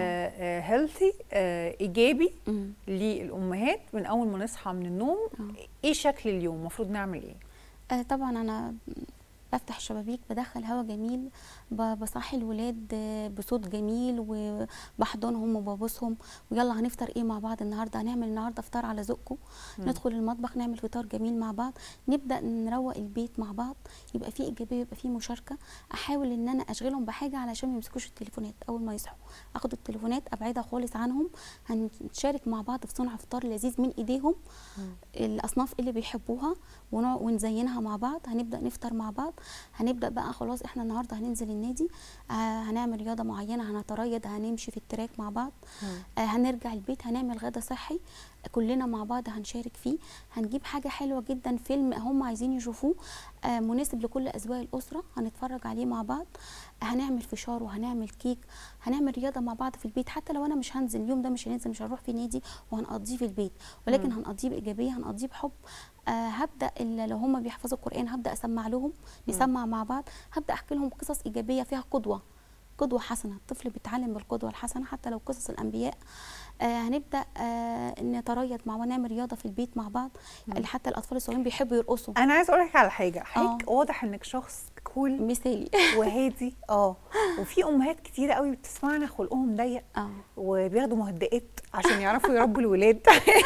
هيلثي ايجابي مم. للامهات من اول ما نصحى من النوم ايه شكل اليوم المفروض نعمل ايه آه طبعا انا بفتح الشبابيك بدخل هواء جميل ب- بصحي الولاد آه، بصوت جميل وبحضنهم وببوسهم ويلا هنفطر ايه مع بعض النهارده هنعمل النهارده فطار على ذوقكم مم. ندخل المطبخ نعمل فطار جميل مع بعض نبدا نروق البيت مع بعض يبقى فيه ايجابيه يبقى فيه مشاركه احاول ان انا اشغلهم بحاجه علشان ما يمسكوش التليفونات اول ما يصحوا اخد التليفونات ابعدها خالص عنهم هنشارك مع بعض في صنع فطار لذيذ من ايديهم الاصناف اللي بيحبوها ونوع- ونزينها مع بعض هنبدا نفطر مع بعض هنبدا بقى خلاص احنا النهارده هننزل النادي آه هنعمل رياضه معينه هنتريض هنمشي في التراك مع بعض آه هنرجع البيت هنعمل غدا صحي كلنا مع بعض هنشارك فيه هنجيب حاجه حلوه جدا فيلم هم عايزين يشوفوه آه مناسب لكل اذواق الاسره هنتفرج عليه مع بعض هنعمل فشار وهنعمل كيك هنعمل رياضه مع بعض في البيت حتى لو انا مش هنزل اليوم ده مش هننزل مش هنروح في نادي وهنقضيه في البيت ولكن مم. هنقضيه بايجابيه هنقضيه بحب آه هبدا ال- لو هم بيحفظوا القران هبدا اسمع لهم نسمع مع بعض هبدا احكي لهم قصص ايجابيه فيها قدوه قدوه حسنه الطفل بيتعلم بالقدوه الحسنه حتى لو قصص الانبياء آه هنبدا آه نتريض مع ونعمل رياضه في البيت مع بعض اللي حتى الاطفال الصغيرين بيحبوا يرقصوا انا عايز اقول لك على حاجه حضرتك واضح انك شخص كول مثالي وهادي اه وفي امهات كتيره قوي بتسمعنا خلقهم ضيق اه وبياخدوا مهدئات عشان يعرفوا يربوا الولاد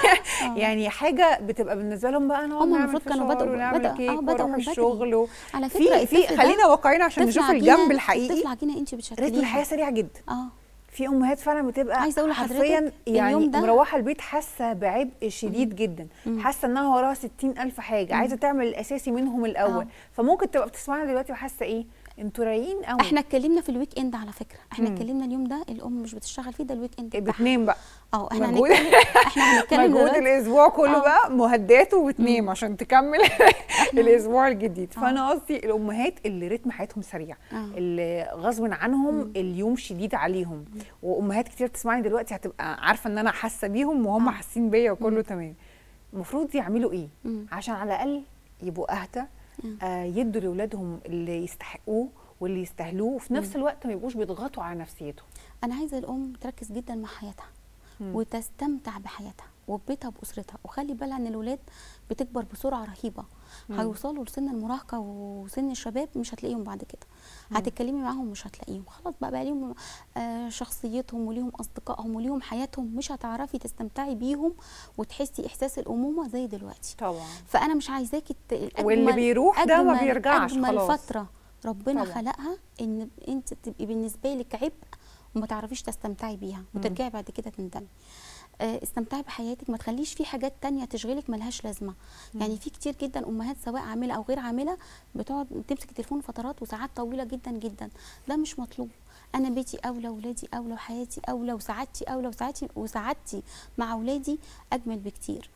يعني حاجه بتبقى بالنسبه لهم بقى نقعد هم نعمل المفروض كانوا فشار بدأوا- ونعمل بدأ- كيك آه، بدأوا ونروح من بدري. الشغل و... على في فكره في الطفل ده خلينا واقعيين عشان طفل نشوف عجينة- الجنب الحقيقي طفل عجينه انت بتشكليها رتم الحياه سريع جدا اه في امهات فعلا بتبقى عايزة أقول لحضرتك حرفيا يعني اليوم ده- مروحه البيت حاسه بعبء شديد جدا حاسه انها وراها 60 الف حاجه عايزه تعمل الاساسي منهم الاول آه. فممكن تبقى بتسمعنا دلوقتي وحاسه ايه انتوا رايقين قوي احنا اتكلمنا في الويك اند على فكره احنا مم. اتكلمنا اليوم ده الام مش بتشتغل فيه ده الويك اند بتاعها. بتنام بقى اه احنا مجهود هنتكلم احنا هنتكلم مجهود دلوقتي- الاسبوع كله آه. بقى مهداته وتنام عشان تكمل الاسبوع الجديد فانا قصدي الامهات اللي رتم حياتهم سريع آه. اللي غصب عنهم اليوم شديد عليهم وامهات كتير بتسمعني دلوقتي هتبقى عارفه ان انا حاسه بيهم وهم حاسين بيا وكله تمام المفروض يعملوا ايه مم. عشان على الاقل يبقوا اهدى آه يدوا لاولادهم اللي يستحقوه واللي يستاهلوه وفي نفس الوقت ما يبقوش بيضغطوا على نفسيتهم انا عايزه الام تركز جدا مع حياتها مم. وتستمتع بحياتها وببيتها باسرتها وخلي بالها ان الولاد بتكبر بسرعه رهيبه مم. هيوصلوا لسن المراهقه وسن الشباب مش هتلاقيهم بعد كده هتتكلمي معاهم مش هتلاقيهم خلاص بقى بقى ليهم آه شخصيتهم وليهم اصدقائهم وليهم حياتهم مش هتعرفي تستمتعي بيهم وتحسي احساس الامومه زي دلوقتي طبعا فانا مش عايزاكي ت- واللي أجمل- بيروح ده ما أجمل- بيرجعش اجمل خلاص. فتره ربنا طبعا. خلقها ان انت تبقي بالنسبه لك عبء وما تعرفيش تستمتعي بيها وترجعي بعد كده تندمي آه، استمتعي بحياتك ما تخليش في حاجات تانية تشغلك ملهاش لازمه يعني في كتير جدا امهات سواء عامله او غير عامله بتقعد تمسك التليفون فترات وساعات طويله جدا جدا ده مش مطلوب انا بيتي اولى ولادي اولى وحياتي اولى وسعادتي اولى وسعادتي وسعادتي مع اولادي اجمل بكتير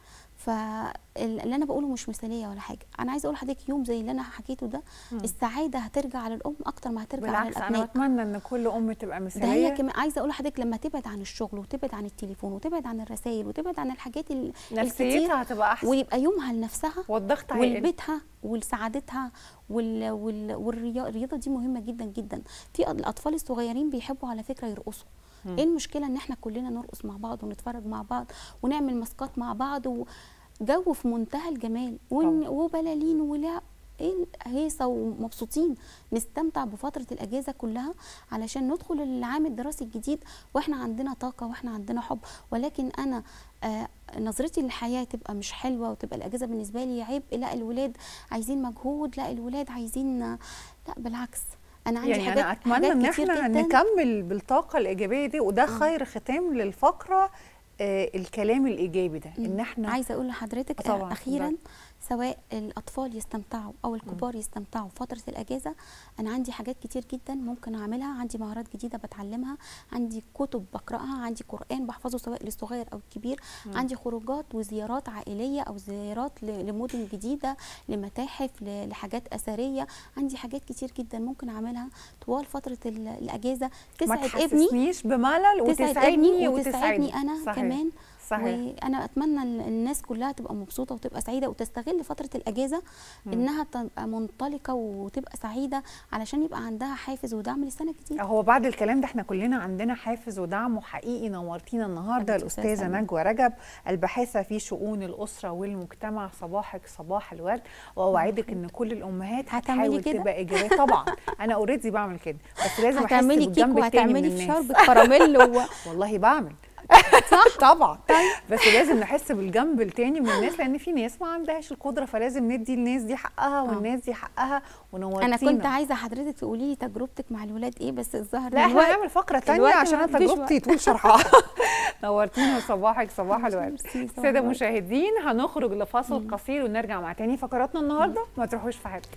فاللي انا بقوله مش مثاليه ولا حاجه انا عايزه اقول لحضرتك يوم زي اللي انا حكيته ده مم. السعاده هترجع على الام اكتر ما هترجع على بالعكس انا الابناء بتمنى ان كل ام تبقى ده مثاليه هي كمان عايزه اقول لحضرتك لما تبعد عن الشغل وتبعد عن التليفون وتبعد عن الرسائل وتبعد عن الحاجات ال- الكتير نفسيتها هتبقى احسن ويبقى يومها لنفسها والضغط هيقل ولبيتها ولسعادتها وال... وال... والرياضه الرياضه دي مهمه جدا جدا في الاطفال الصغيرين بيحبوا على فكره يرقصوا مم. ايه المشكله ان احنا كلنا نرقص مع بعض ونتفرج مع بعض ونعمل ماسكات مع بعض وجو في منتهى الجمال ون... وبلالين ولعب ايه هيصه ومبسوطين نستمتع بفتره الاجازه كلها علشان ندخل العام الدراسي الجديد واحنا عندنا طاقه واحنا عندنا حب ولكن انا آه نظرتي للحياه تبقى مش حلوه وتبقى الاجازه بالنسبه لي عبء لا الولاد عايزين مجهود لا الولاد عايزين لا بالعكس انا عندي يعني حاجات انا اتمنى حاجات ان كتير احنا جداً. نكمل بالطاقه الايجابيه دي وده خير ختام للفقره آه الكلام الايجابي ده ان احنا عايزه اقول لحضرتك آه طبعاً، آه اخيرا اتفضلي. سواء الاطفال يستمتعوا او الكبار يستمتعوا فتره الاجازه انا عندي حاجات كتير جدا ممكن اعملها عندي مهارات جديده بتعلمها عندي كتب بقراها عندي قران بحفظه سواء للصغير او الكبير مم. عندي خروجات وزيارات عائليه او زيارات ل- لمدن جديده لمتاحف ل- لحاجات اثريه عندي حاجات كتير جدا ممكن اعملها طوال فتره ال- الاجازه ما تسعد ابني تحسسنيش بملل تسعد وتسعدني ابني وتسعدني انا صحيح. كمان صحيح وانا اتمنى ال- الناس كلها تبقى مبسوطه وتبقى سعيده وتستغل فتره الاجازه مم. انها تبقى منطلقه وتبقى سعيده علشان يبقى عندها حافز ودعم للسنه الجديده هو بعد الكلام ده احنا كلنا عندنا حافز ودعم وحقيقي نورتينا النهارده حبيبتي أستاذة الاستاذه سلمى. نجوى رجب الباحثه في شؤون الاسره والمجتمع صباحك صباح الورد واوعدك ان كل الامهات هتعملي هتحاول كده؟ تبقى ايجابيه طبعا انا اوريدي بعمل كده بس لازم احس هتعملي كيك بالجنب التاني من وهتعملي الناس فشار بالكراميل و... والله بعمل صح طبعا بس لازم نحس بالجنب التاني من الناس لان في ناس ما عندهاش القدره فلازم ندي الناس دي حقها والناس دي حقها ونورتينا انا كنت عايزه حضرتك تقولي لي تجربتك مع الولاد ايه بس الظاهر لا احنا الوقت- هنعمل فقره تانية الوقت عشان ما انا فيش تجربتي وقت. طول شرحها نورتينا وصباحك صباح الورد ميرسي، صباح ساده الورد. مشاهدين هنخرج لفاصل قصير ونرجع مع تاني فقراتنا النهارده ما تروحوش في حاجه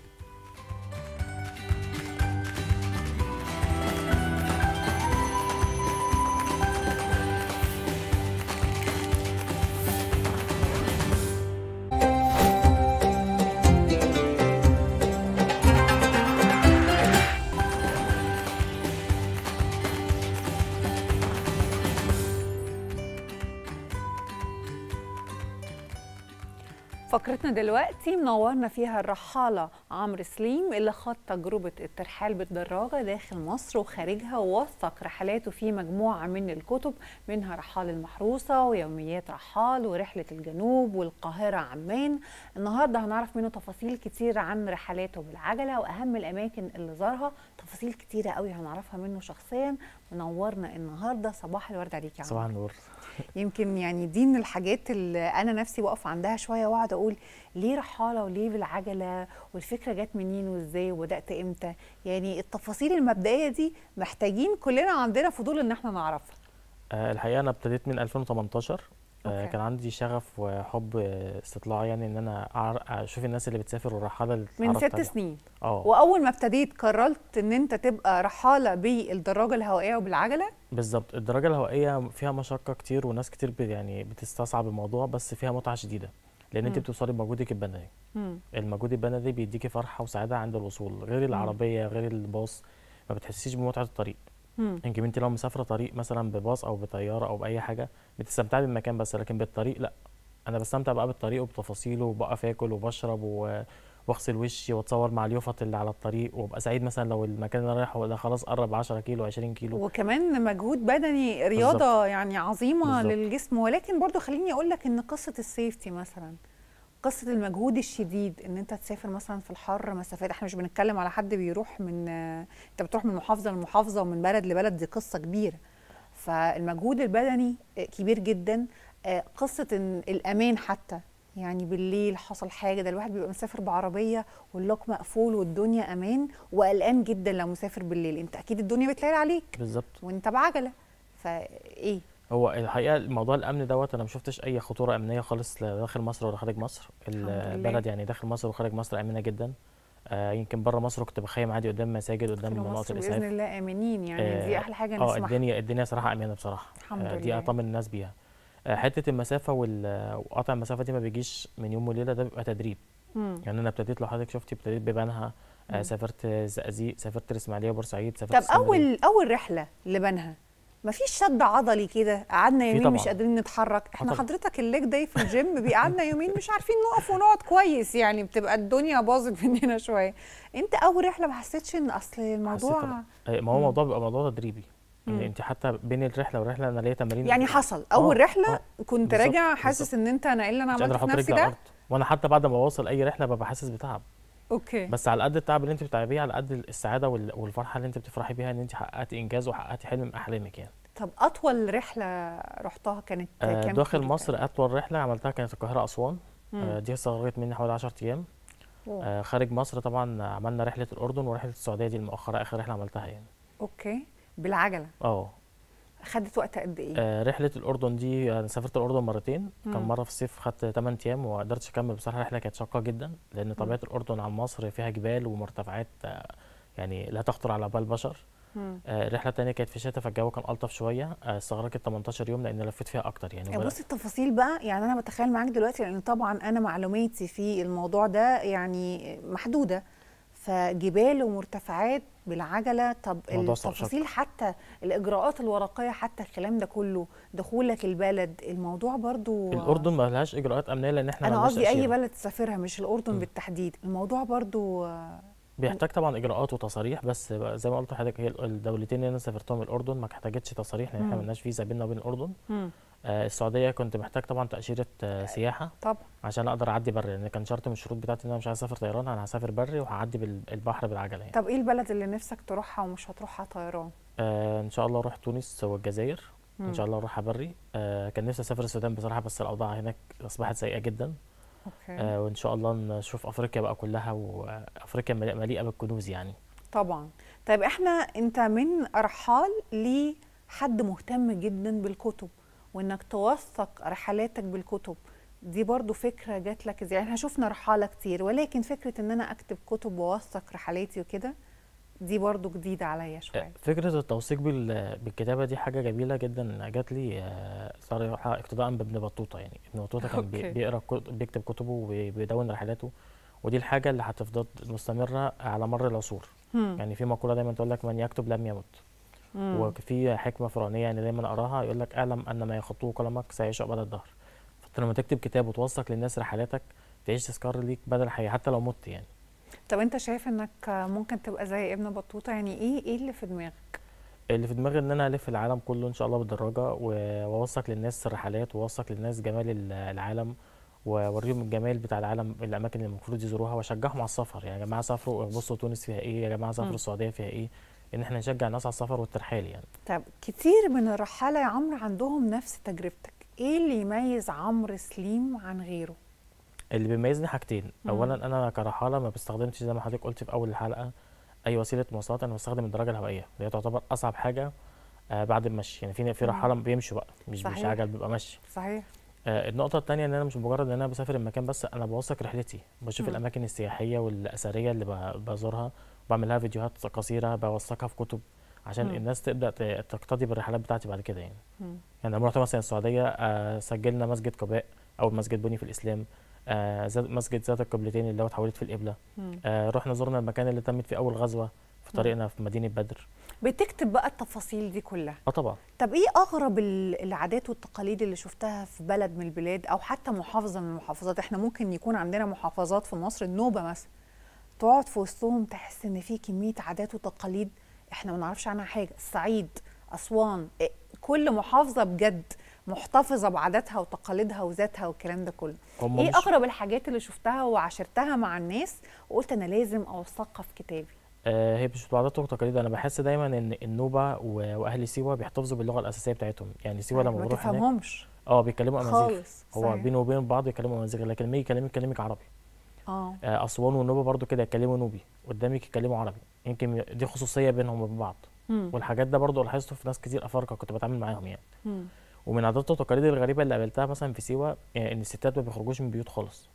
فقرتنا دلوقتي منورنا فيها الرحالة عمرو سليم اللي خاض تجربة الترحال بالدراجة داخل مصر وخارجها ووثق رحلاته في مجموعة من الكتب منها رحال المحروسة ويوميات رحال ورحلة الجنوب والقاهرة عمان النهاردة هنعرف منه تفاصيل كتير عن رحلاته بالعجلة وأهم الأماكن اللي زارها تفاصيل كتيرة قوي هنعرفها منه شخصيا منورنا النهاردة صباح الورد عليك يا عمرو صباح النور يمكن يعني دي من الحاجات اللي انا نفسي واقف عندها شويه واقعد اقول ليه رحاله وليه بالعجله والفكره جت منين وازاي وبدات امتى يعني التفاصيل المبدئيه دي محتاجين كلنا عندنا فضول ان احنا نعرفها آه الحقيقه انا ابتديت من 2018 آه أوكي. كان عندي شغف وحب آه، استطلاع يعني ان انا أعر- اشوف الناس اللي بتسافر والرحاله اللي من اتعرفت ست عليها. سنين اه واول ما ابتديت قررت ان انت تبقى رحاله بالدراجه الهوائيه وبالعجله بالظبط الدراجه الهوائيه فيها مشقه كتير وناس كتير ب- يعني بتستصعب الموضوع بس فيها متعه شديده لان انت مم. بتوصلي بمجهودك البدني مم. المجهود البدني بيديكي فرحه وسعاده عند الوصول غير العربيه غير الباص ما بتحسيش بمتعه الطريق مم. يمكن انت لو مسافره طريق مثلا بباص او بطياره او باي حاجه بتستمتعي بالمكان بس لكن بالطريق لا انا بستمتع بقى بالطريق وبتفاصيله وبقف اكل وبشرب و... واغسل وشي واتصور مع اليوفط اللي على الطريق وابقى سعيد مثلا لو المكان اللي انا رايحه ده خلاص قرب 10 كيلو 20 كيلو وكمان مجهود بدني رياضه بالظبط. يعني عظيمه بالظبط. للجسم ولكن برضو خليني اقول لك ان قصه السيفتي مثلا قصه المجهود الشديد ان انت تسافر مثلا في الحر مسافات احنا مش بنتكلم على حد بيروح من آه، انت بتروح من محافظه لمحافظه ومن بلد لبلد دي قصه كبيره فالمجهود البدني آه، كبير جدا آه، قصه ان الامان حتى يعني بالليل حصل حاجه ده الواحد بيبقى مسافر بعربيه واللوك مقفول والدنيا امان وقلقان جدا لو مسافر بالليل انت اكيد الدنيا بتليل عليك بالظبط وانت بعجله فايه هو الحقيقه موضوع الامن دوت انا ما شفتش اي خطوره امنيه خالص لا داخل مصر ولا خارج مصر لله. البلد يعني داخل مصر وخارج مصر امنه جدا آه يمكن بره مصر كنت بخيم عادي قدام مساجد قدام في مناطق مصر الاسعاف باذن الله امنين يعني دي احلى حاجه اه نسمعها الدنيا الدنيا صراحه امنه بصراحه الحمد آه، دي لله. اطمن الناس بيها آه، حته المسافه وال- وقطع المسافه دي ما بيجيش من يوم وليله ده بيبقى تدريب مم. يعني انا ابتديت لو حضرتك شفتي ابتديت ببنها مم. آه سافرت الزقازيق سافرت الاسماعيليه وبورسعيد سافرت طب اسكندرية. اول اول رحله لبنها مفيش شد عضلي كده قعدنا في يومين مش طبعاً. قادرين نتحرك احنا طبعاً. حضرتك الليج داي في الجيم بيقعدنا يومين مش عارفين نقف ونقعد كويس يعني بتبقى الدنيا باظت مننا شويه انت اول رحله ما حسيتش ان اصل حسيت الموضوع طبعاً. آه، ما هو مم. موضوع بيبقى موضوع تدريبي مم. يعني انت حتى بين الرحله والرحله انا ليا تمارين يعني حصل اول آه، رحله آه، كنت بالظبط، راجع حاسس بالظبط. ان انت انا ايه اللي انا مش قادر عملته احط في نفسي رجلي على ده الارض وانا حتى بعد ما بوصل اي رحله ببقى حاسس بتعب اوكي بس على قد التعب اللي انت بتتعبيه على قد السعاده وال- والفرحه اللي انت بتفرحي بيها ان انت حققتي انجاز وحققتي حلم من احلامك يعني طب اطول رحله رحتها كانت آه، كام داخل كيلو مصر اطول رحله عملتها كانت القاهره اسوان مم. آه، دي استغرقت مني حوالي 10 ايام أوه. آه، خارج مصر طبعا عملنا رحله الاردن ورحله السعوديه دي المؤخره اخر رحله عملتها يعني اوكي بالعجله اه خدت وقت قد ايه آه، رحله الاردن دي انا سافرت الاردن مرتين كان مم. مره في الصيف خدت 8 ايام وما قدرتش اكمل بصراحه الرحله كانت شاقه جدا لان طبيعه الاردن عن مصر فيها جبال ومرتفعات آه، يعني لا تخطر على بال بشر مم. آه، الرحله الثانيه كانت في الشتاء فالجو كان الطف شويه آه، استغرقت 18 يوم لان لفيت فيها اكتر يعني يعني ولا- بص التفاصيل بقى يعني انا بتخيل معاك دلوقتي لان طبعا انا معلوماتي في الموضوع ده يعني محدوده فجبال ومرتفعات بالعجله طب موضوع صعب التفاصيل حتى الاجراءات الورقيه حتى الكلام ده كله دخولك البلد الموضوع برضو الاردن ما لهاش اجراءات امنيه لان احنا انا ملناش قصدي اي تأشيرة. بلد تسافرها مش الاردن مم. بالتحديد الموضوع برضو بيحتاج طبعا اجراءات وتصاريح بس زي ما قلت لحضرتك هي الدولتين اللي انا سافرتهم الاردن ما احتاجتش تصاريح لان احنا مم. ملناش فيزا بيننا وبين الاردن مم. آه السعوديه كنت محتاج طبعا تاشيره آه سياحه طبعا عشان اقدر اعدي بري لان كان شرط من الشروط بتاعتي ان انا مش عايز اسافر طيران انا هسافر بري وهعدي بالبحر بالعجله يعني طب ايه البلد اللي نفسك تروحها ومش هتروحها طيران آه ان شاء الله اروح تونس والجزائر مم. ان شاء الله اروحها بري آه كان نفسي اسافر السودان بصراحه بس الاوضاع هناك اصبحت سيئه جدا اوكي آه وان شاء الله نشوف افريقيا بقى كلها وافريقيا مليئة- مليئه بالكنوز يعني طبعا طيب احنا انت من رحال لحد مهتم جدا بالكتب وانك توثق رحلاتك بالكتب دي برضو فكرة جات لك ازاي احنا شفنا رحالة كتير ولكن فكرة ان انا اكتب كتب واوثق رحلاتي وكده دي برضو جديدة عليا شوية فكرة التوثيق بال- بالكتابة دي حاجة جميلة جدا جات لي آه، صراحة اقتداء بابن بطوطة يعني ابن بطوطة كان بي- أوكي. بيقرا كت- بيكتب كتبه وبيدون رحلاته ودي الحاجة اللي هتفضل مستمرة على مر العصور مم. يعني في مقولة دايما تقول لك من يكتب لم يمت مم. وفي حكمة فرعونية يعني دايما أقراها يقول لك اعلم أن ما يخطوه قلمك سيعيش أبد الدهر فأنت لما تكتب كتاب وتوثق للناس رحلاتك تعيش تذكار ليك بدل الحياه حتى لو مت يعني طب انت شايف انك ممكن تبقى زي ابن بطوطه يعني ايه ايه اللي في دماغك اللي في دماغي ان انا الف العالم كله ان شاء الله بالدراجه و- واوثق للناس الرحلات واوثق للناس جمال ال- العالم واوريهم الجمال بتاع العالم الاماكن اللي المفروض يزوروها واشجعهم على السفر يعني يا جماعه سافروا بصوا تونس فيها ايه يا جماعه سافروا مم. السعوديه فيها ايه ان احنا نشجع الناس على السفر والترحال يعني طب كتير من الرحالة يا عمرو عندهم نفس تجربتك ايه اللي يميز عمرو سليم عن غيره اللي بيميزني حاجتين مم. اولا انا كرحاله ما بستخدمش زي ما حضرتك قلت في اول الحلقه اي وسيله مواصلات انا بستخدم الدراجه الهوائيه اللي هي تعتبر اصعب حاجه آه بعد المشي يعني في في مم. رحاله بيمشوا بقى مش مش صحيح. عجل بيبقى مشي صحيح آه النقطه الثانيه ان انا مش مجرد ان انا بسافر المكان بس انا بوثق رحلتي بشوف مم. الاماكن السياحيه والاثريه اللي ب- بزورها بعمل لها فيديوهات قصيره بوثقها في كتب عشان مم. الناس تبدا ت- تقتدي بالرحلات بتاعتي بعد كده يعني مم. يعني لما رحت مثلا السعوديه آه سجلنا مسجد قباء اول مسجد بني في الاسلام آه ذات- مسجد ذات القبلتين اللي هو اتحولت في القبله مم. آه رحنا زرنا المكان اللي تمت فيه اول غزوه في طريقنا في مدينه بدر بتكتب بقى التفاصيل دي كلها اه طبعا طب ايه اغرب ال- العادات والتقاليد اللي شفتها في بلد من البلاد او حتى محافظه من المحافظات احنا ممكن يكون عندنا محافظات في مصر النوبه مثلا تقعد في وسطهم تحس ان في كميه عادات وتقاليد احنا ما نعرفش عنها حاجه الصعيد اسوان إيه، كل محافظه بجد محتفظه بعاداتها وتقاليدها وذاتها والكلام ده كله هم ايه مش- اغرب الحاجات اللي شفتها وعاشرتها مع الناس وقلت انا لازم اوثقها في كتابي آه هي مش عادات وتقاليد انا بحس دايما ان النوبه و- واهل سيوه بيحتفظوا باللغه الاساسيه بتاعتهم يعني سيوه لما ما بروح هناك تفهمهمش اه بيتكلموا امازيغ خالص، هو صحيح. بينه وبين بعض يتكلموا امازيغ لكن لما يجي يكلمك يكلمك يكلمك عربي اه آه اسوان والنوبه برضو كده يتكلموا نوبي قدامك يتكلموا عربي يمكن دي خصوصيه بينهم وبين بعض مم. والحاجات ده برضو لاحظته في ناس كتير افارقه كنت بتعامل معاهم يعني مم. ومن العادات والتقاليد الغريبه اللي قابلتها مثلا في سيوه يعني ان الستات ما بيخرجوش من البيوت خالص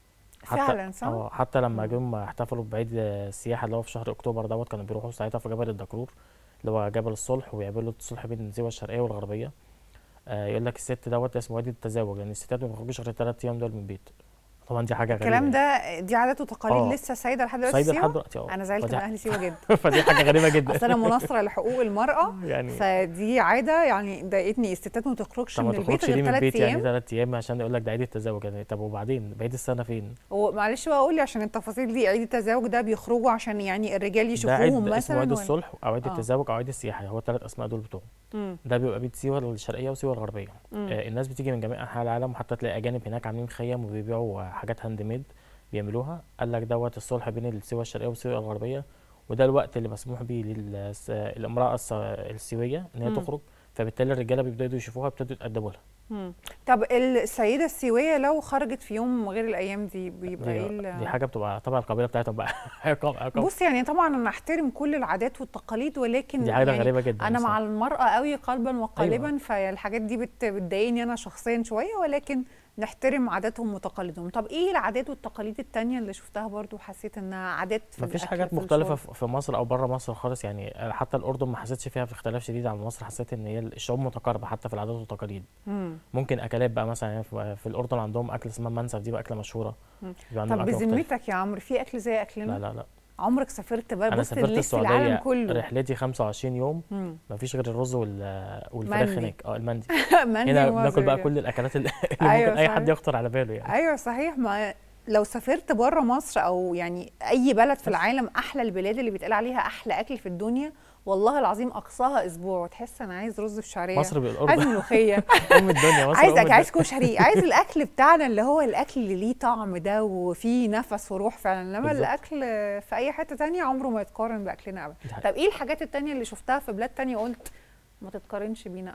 فعلا صح؟ اه حتى لما جم احتفلوا بعيد السياحه اللي هو في شهر اكتوبر دوت كانوا بيروحوا ساعتها في جبل الدكرور اللي هو جبل الصلح ويعملوا الصلح بين سيوه الشرقيه والغربيه آه يقول لك الست دوت اسمه وادي التزاوج يعني الستات ما بيخرجوش غير الثلاث ايام دول من البيت طبعا دي حاجه غريبه الكلام يعني. ده دي عادات وتقاليد آه. لسه سايده لحد دلوقتي سايدة في لحد سيوة؟ دلوقتي، آه. انا زعلت فدي- من اهل سيوه جدا فدي حاجه غريبه جدا اصل انا مناصره لحقوق المراه يعني فدي عاده يعني ضايقتني الستات ما تخرجش طب من ما البيت تخرجش ليه غير من ثلاث البيت يعني ايام ثلاث ايام عشان يقول لك ده عيد التزاوج يعني طب وبعدين بعيد السنه فين؟ ومعلش بقى قول لي عشان التفاصيل دي عيد التزاوج ده بيخرجوا عشان يعني الرجال ده عيد يشوفوهم اسمه مثلا عيد ولا- الصلح او عيد آه. التزاوج او عيد السياحه هو الثلاث اسماء دول بتوعه مم. ده بيبقى بيت سيوه الشرقيه وسيوه الغربيه مم. آه الناس بتيجي من جميع انحاء العالم وحتى تلاقي اجانب هناك عاملين خيم وبيبيعوا آه، حاجات هاند ميد بيعملوها قال لك دوت الصلح بين السيوه الشرقيه والسيوه الغربيه وده الوقت اللي مسموح بيه للامراه الس- السيويه ان هي مم. تخرج فبالتالي الرجاله بيبتدوا يشوفوها بيبتدوا يتقدموا لها مم. طب السيده السيويه لو خرجت في يوم غير الايام دي بيبقى ايه دي, ال- دي حاجه بتبقى طبعا القبيله بتاعتهم بقى عقاب عقاب بص يعني طبعا انا احترم كل العادات والتقاليد ولكن دي حاجة يعني غريبة جداً انا مع بصراحة. المراه قوي قلبا وقالبا أيوة. فالحاجات دي بت- بتضايقني انا شخصيا شويه ولكن نحترم عاداتهم وتقاليدهم طب ايه العادات والتقاليد التانية اللي شفتها برضو وحسيت انها عادات في مفيش الأكل، حاجات في مختلفة الشرب؟ في في مصر أو بره مصر خالص يعني حتى الأردن ما حسيتش فيها في اختلاف شديد عن مصر حسيت إن هي الشعوب متقاربة حتى في العادات والتقاليد مم. ممكن أكلات بقى مثلا يعني في في الأردن عندهم أكل اسمها منسف دي بقى أكلة مشهورة مم. بيبقى عندهم طب أكل مختلف. بذمتك يا عمرو في اكل زي اكلنا لا لا لا عمرك سافرت بقى أنا بص سافرت نلف العالم السعودية كله رحلتي 25 يوم مم. مفيش غير الرز وال والفراخ مندي. هناك اه المندي مندي هنا المصري بناكل بقى ده. كل الأكلات اللي اللي أيوة ممكن أي حد صحيح. يخطر على باله يعني ايوه صحيح ما لو سافرت بره مصر او يعني اي بلد في العالم احلى البلاد اللي بيتقال عليها احلى اكل في الدنيا والله العظيم اقصاها اسبوع وتحس انا عايز رز بشعريه مصر بالأردن. عايز ملوخيه أم الدنيا مصر عايز أم أكل عايز الدنيا. كشري عايز الاكل بتاعنا اللي هو الاكل اللي ليه طعم ده وفيه نفس وروح فعلا انما بالظبط. الاكل في اي حته تانية عمره ما يتقارن باكلنا ابدا طب ايه الحاجات التانية اللي شفتها في بلاد تانية قلت ما تتقارنش بينا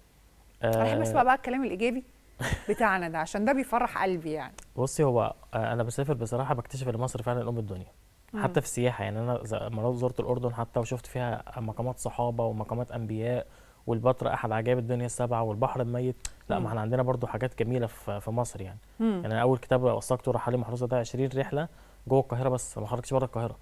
ابدا انا بحب آه، اسمع بقى الكلام الايجابي بتاعنا ده عشان ده بيفرح قلبي يعني بصي هو آه، انا بسافر بصراحه بكتشف ان مصر فعلا ام الدنيا مم. حتى في السياحه يعني انا ز- مرات زرت الاردن حتى وشفت فيها مقامات صحابه ومقامات انبياء والبتراء احد عجائب الدنيا السبعه والبحر الميت لا مم. ما احنا عندنا برضو حاجات جميله في في مصر يعني مم. يعني انا اول كتاب وثقته رحالي محروسه ده 20 رحله جوه القاهره بس ما خرجتش بره القاهره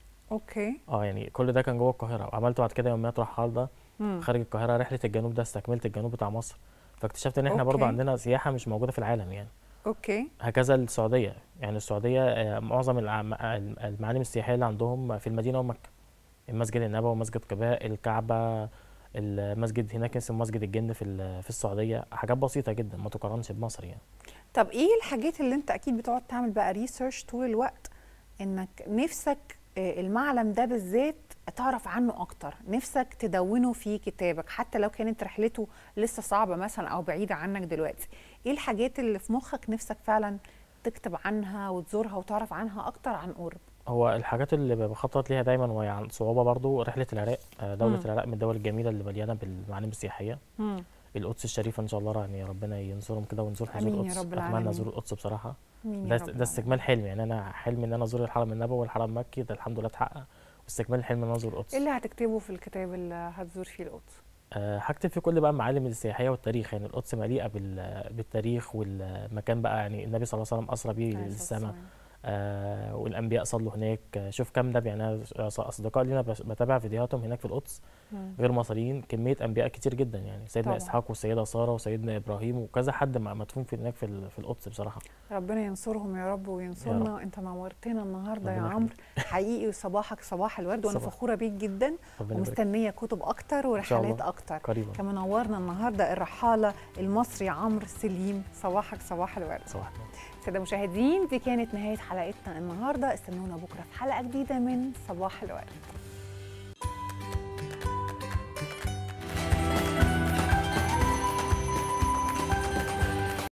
اوكي اه يعني كل ده كان جوه القاهره وعملت بعد كده يوميات رحال ده مم. خارج القاهره رحله الجنوب ده استكملت الجنوب بتاع مصر فاكتشفت ان احنا برضو أوكي. عندنا سياحه مش موجوده في العالم يعني اوكي هكذا السعودية يعني السعودية آه، معظم العم- المعالم السياحية اللي عندهم في المدينة ومكة المسجد النبوي ومسجد قباء الكعبة المسجد هناك اسمه مسجد الجن في ال- في السعودية حاجات بسيطة جدا ما تقارنش بمصر يعني طب ايه الحاجات اللي انت اكيد بتقعد تعمل بقى ريسيرش طول الوقت انك نفسك آه، المعلم ده بالذات تعرف عنه اكتر نفسك تدونه في كتابك حتى لو كانت رحلته لسه صعبه مثلا او بعيده عنك دلوقتي ايه الحاجات اللي في مخك نفسك فعلا تكتب عنها وتزورها وتعرف عنها اكتر عن قرب هو الحاجات اللي بخطط ليها دايما وهي عن صعوبه برضو رحله العراق آه، دوله مم. العراق من الدول الجميله اللي مليانه بالمعالم السياحيه مم. القدس الشريفه ان شاء الله يعني ربنا ينصرهم كده ونزور حضور آمين يا القدس رب اتمنى العالمين. ازور القدس بصراحه آمين يا ده رب ده العالمين. استكمال حلم يعني انا حلمي ان انا ازور الحرم النبوي والحرم المكي ده الحمد لله اتحقق واستكمال الحلم ان انا ازور القدس ايه اللي هتكتبه في الكتاب اللي هتزور فيه القدس أه هكتب فيه كل بقى المعالم السياحيه والتاريخ يعني القدس مليئه بال- بالتاريخ والمكان بقى يعني النبي صلى الله عليه وسلم اسرى بيه عليه الصلاة للسماء آه والانبياء صلوا هناك آه، شوف كام نبي يعني أنا اصدقاء لينا بش- بتابع فيديوهاتهم هناك في القدس مم. غير مصريين كميه انبياء كتير جدا يعني سيدنا طبعاً. اسحاق والسيده ساره وسيدنا ابراهيم وكذا حد م- مدفون في هناك في ال- في القدس بصراحه ربنا ينصرهم يا رب وينصرنا انت نورتنا النهارده يا ربنا عمرو حقيقي وصباحك صباح الورد وانا صباح. فخوره بيك جدا ربنا يبارك. ومستنيه كتب اكتر إن شاء ورحلات الله. اكتر قريبا. كما نورنا النهارده الرحاله المصري عمرو سليم صباحك صباح الورد صباح ساده مشاهدين دي كانت نهايه حلقتنا النهارده استنونا بكره في حلقه جديده من صباح الورد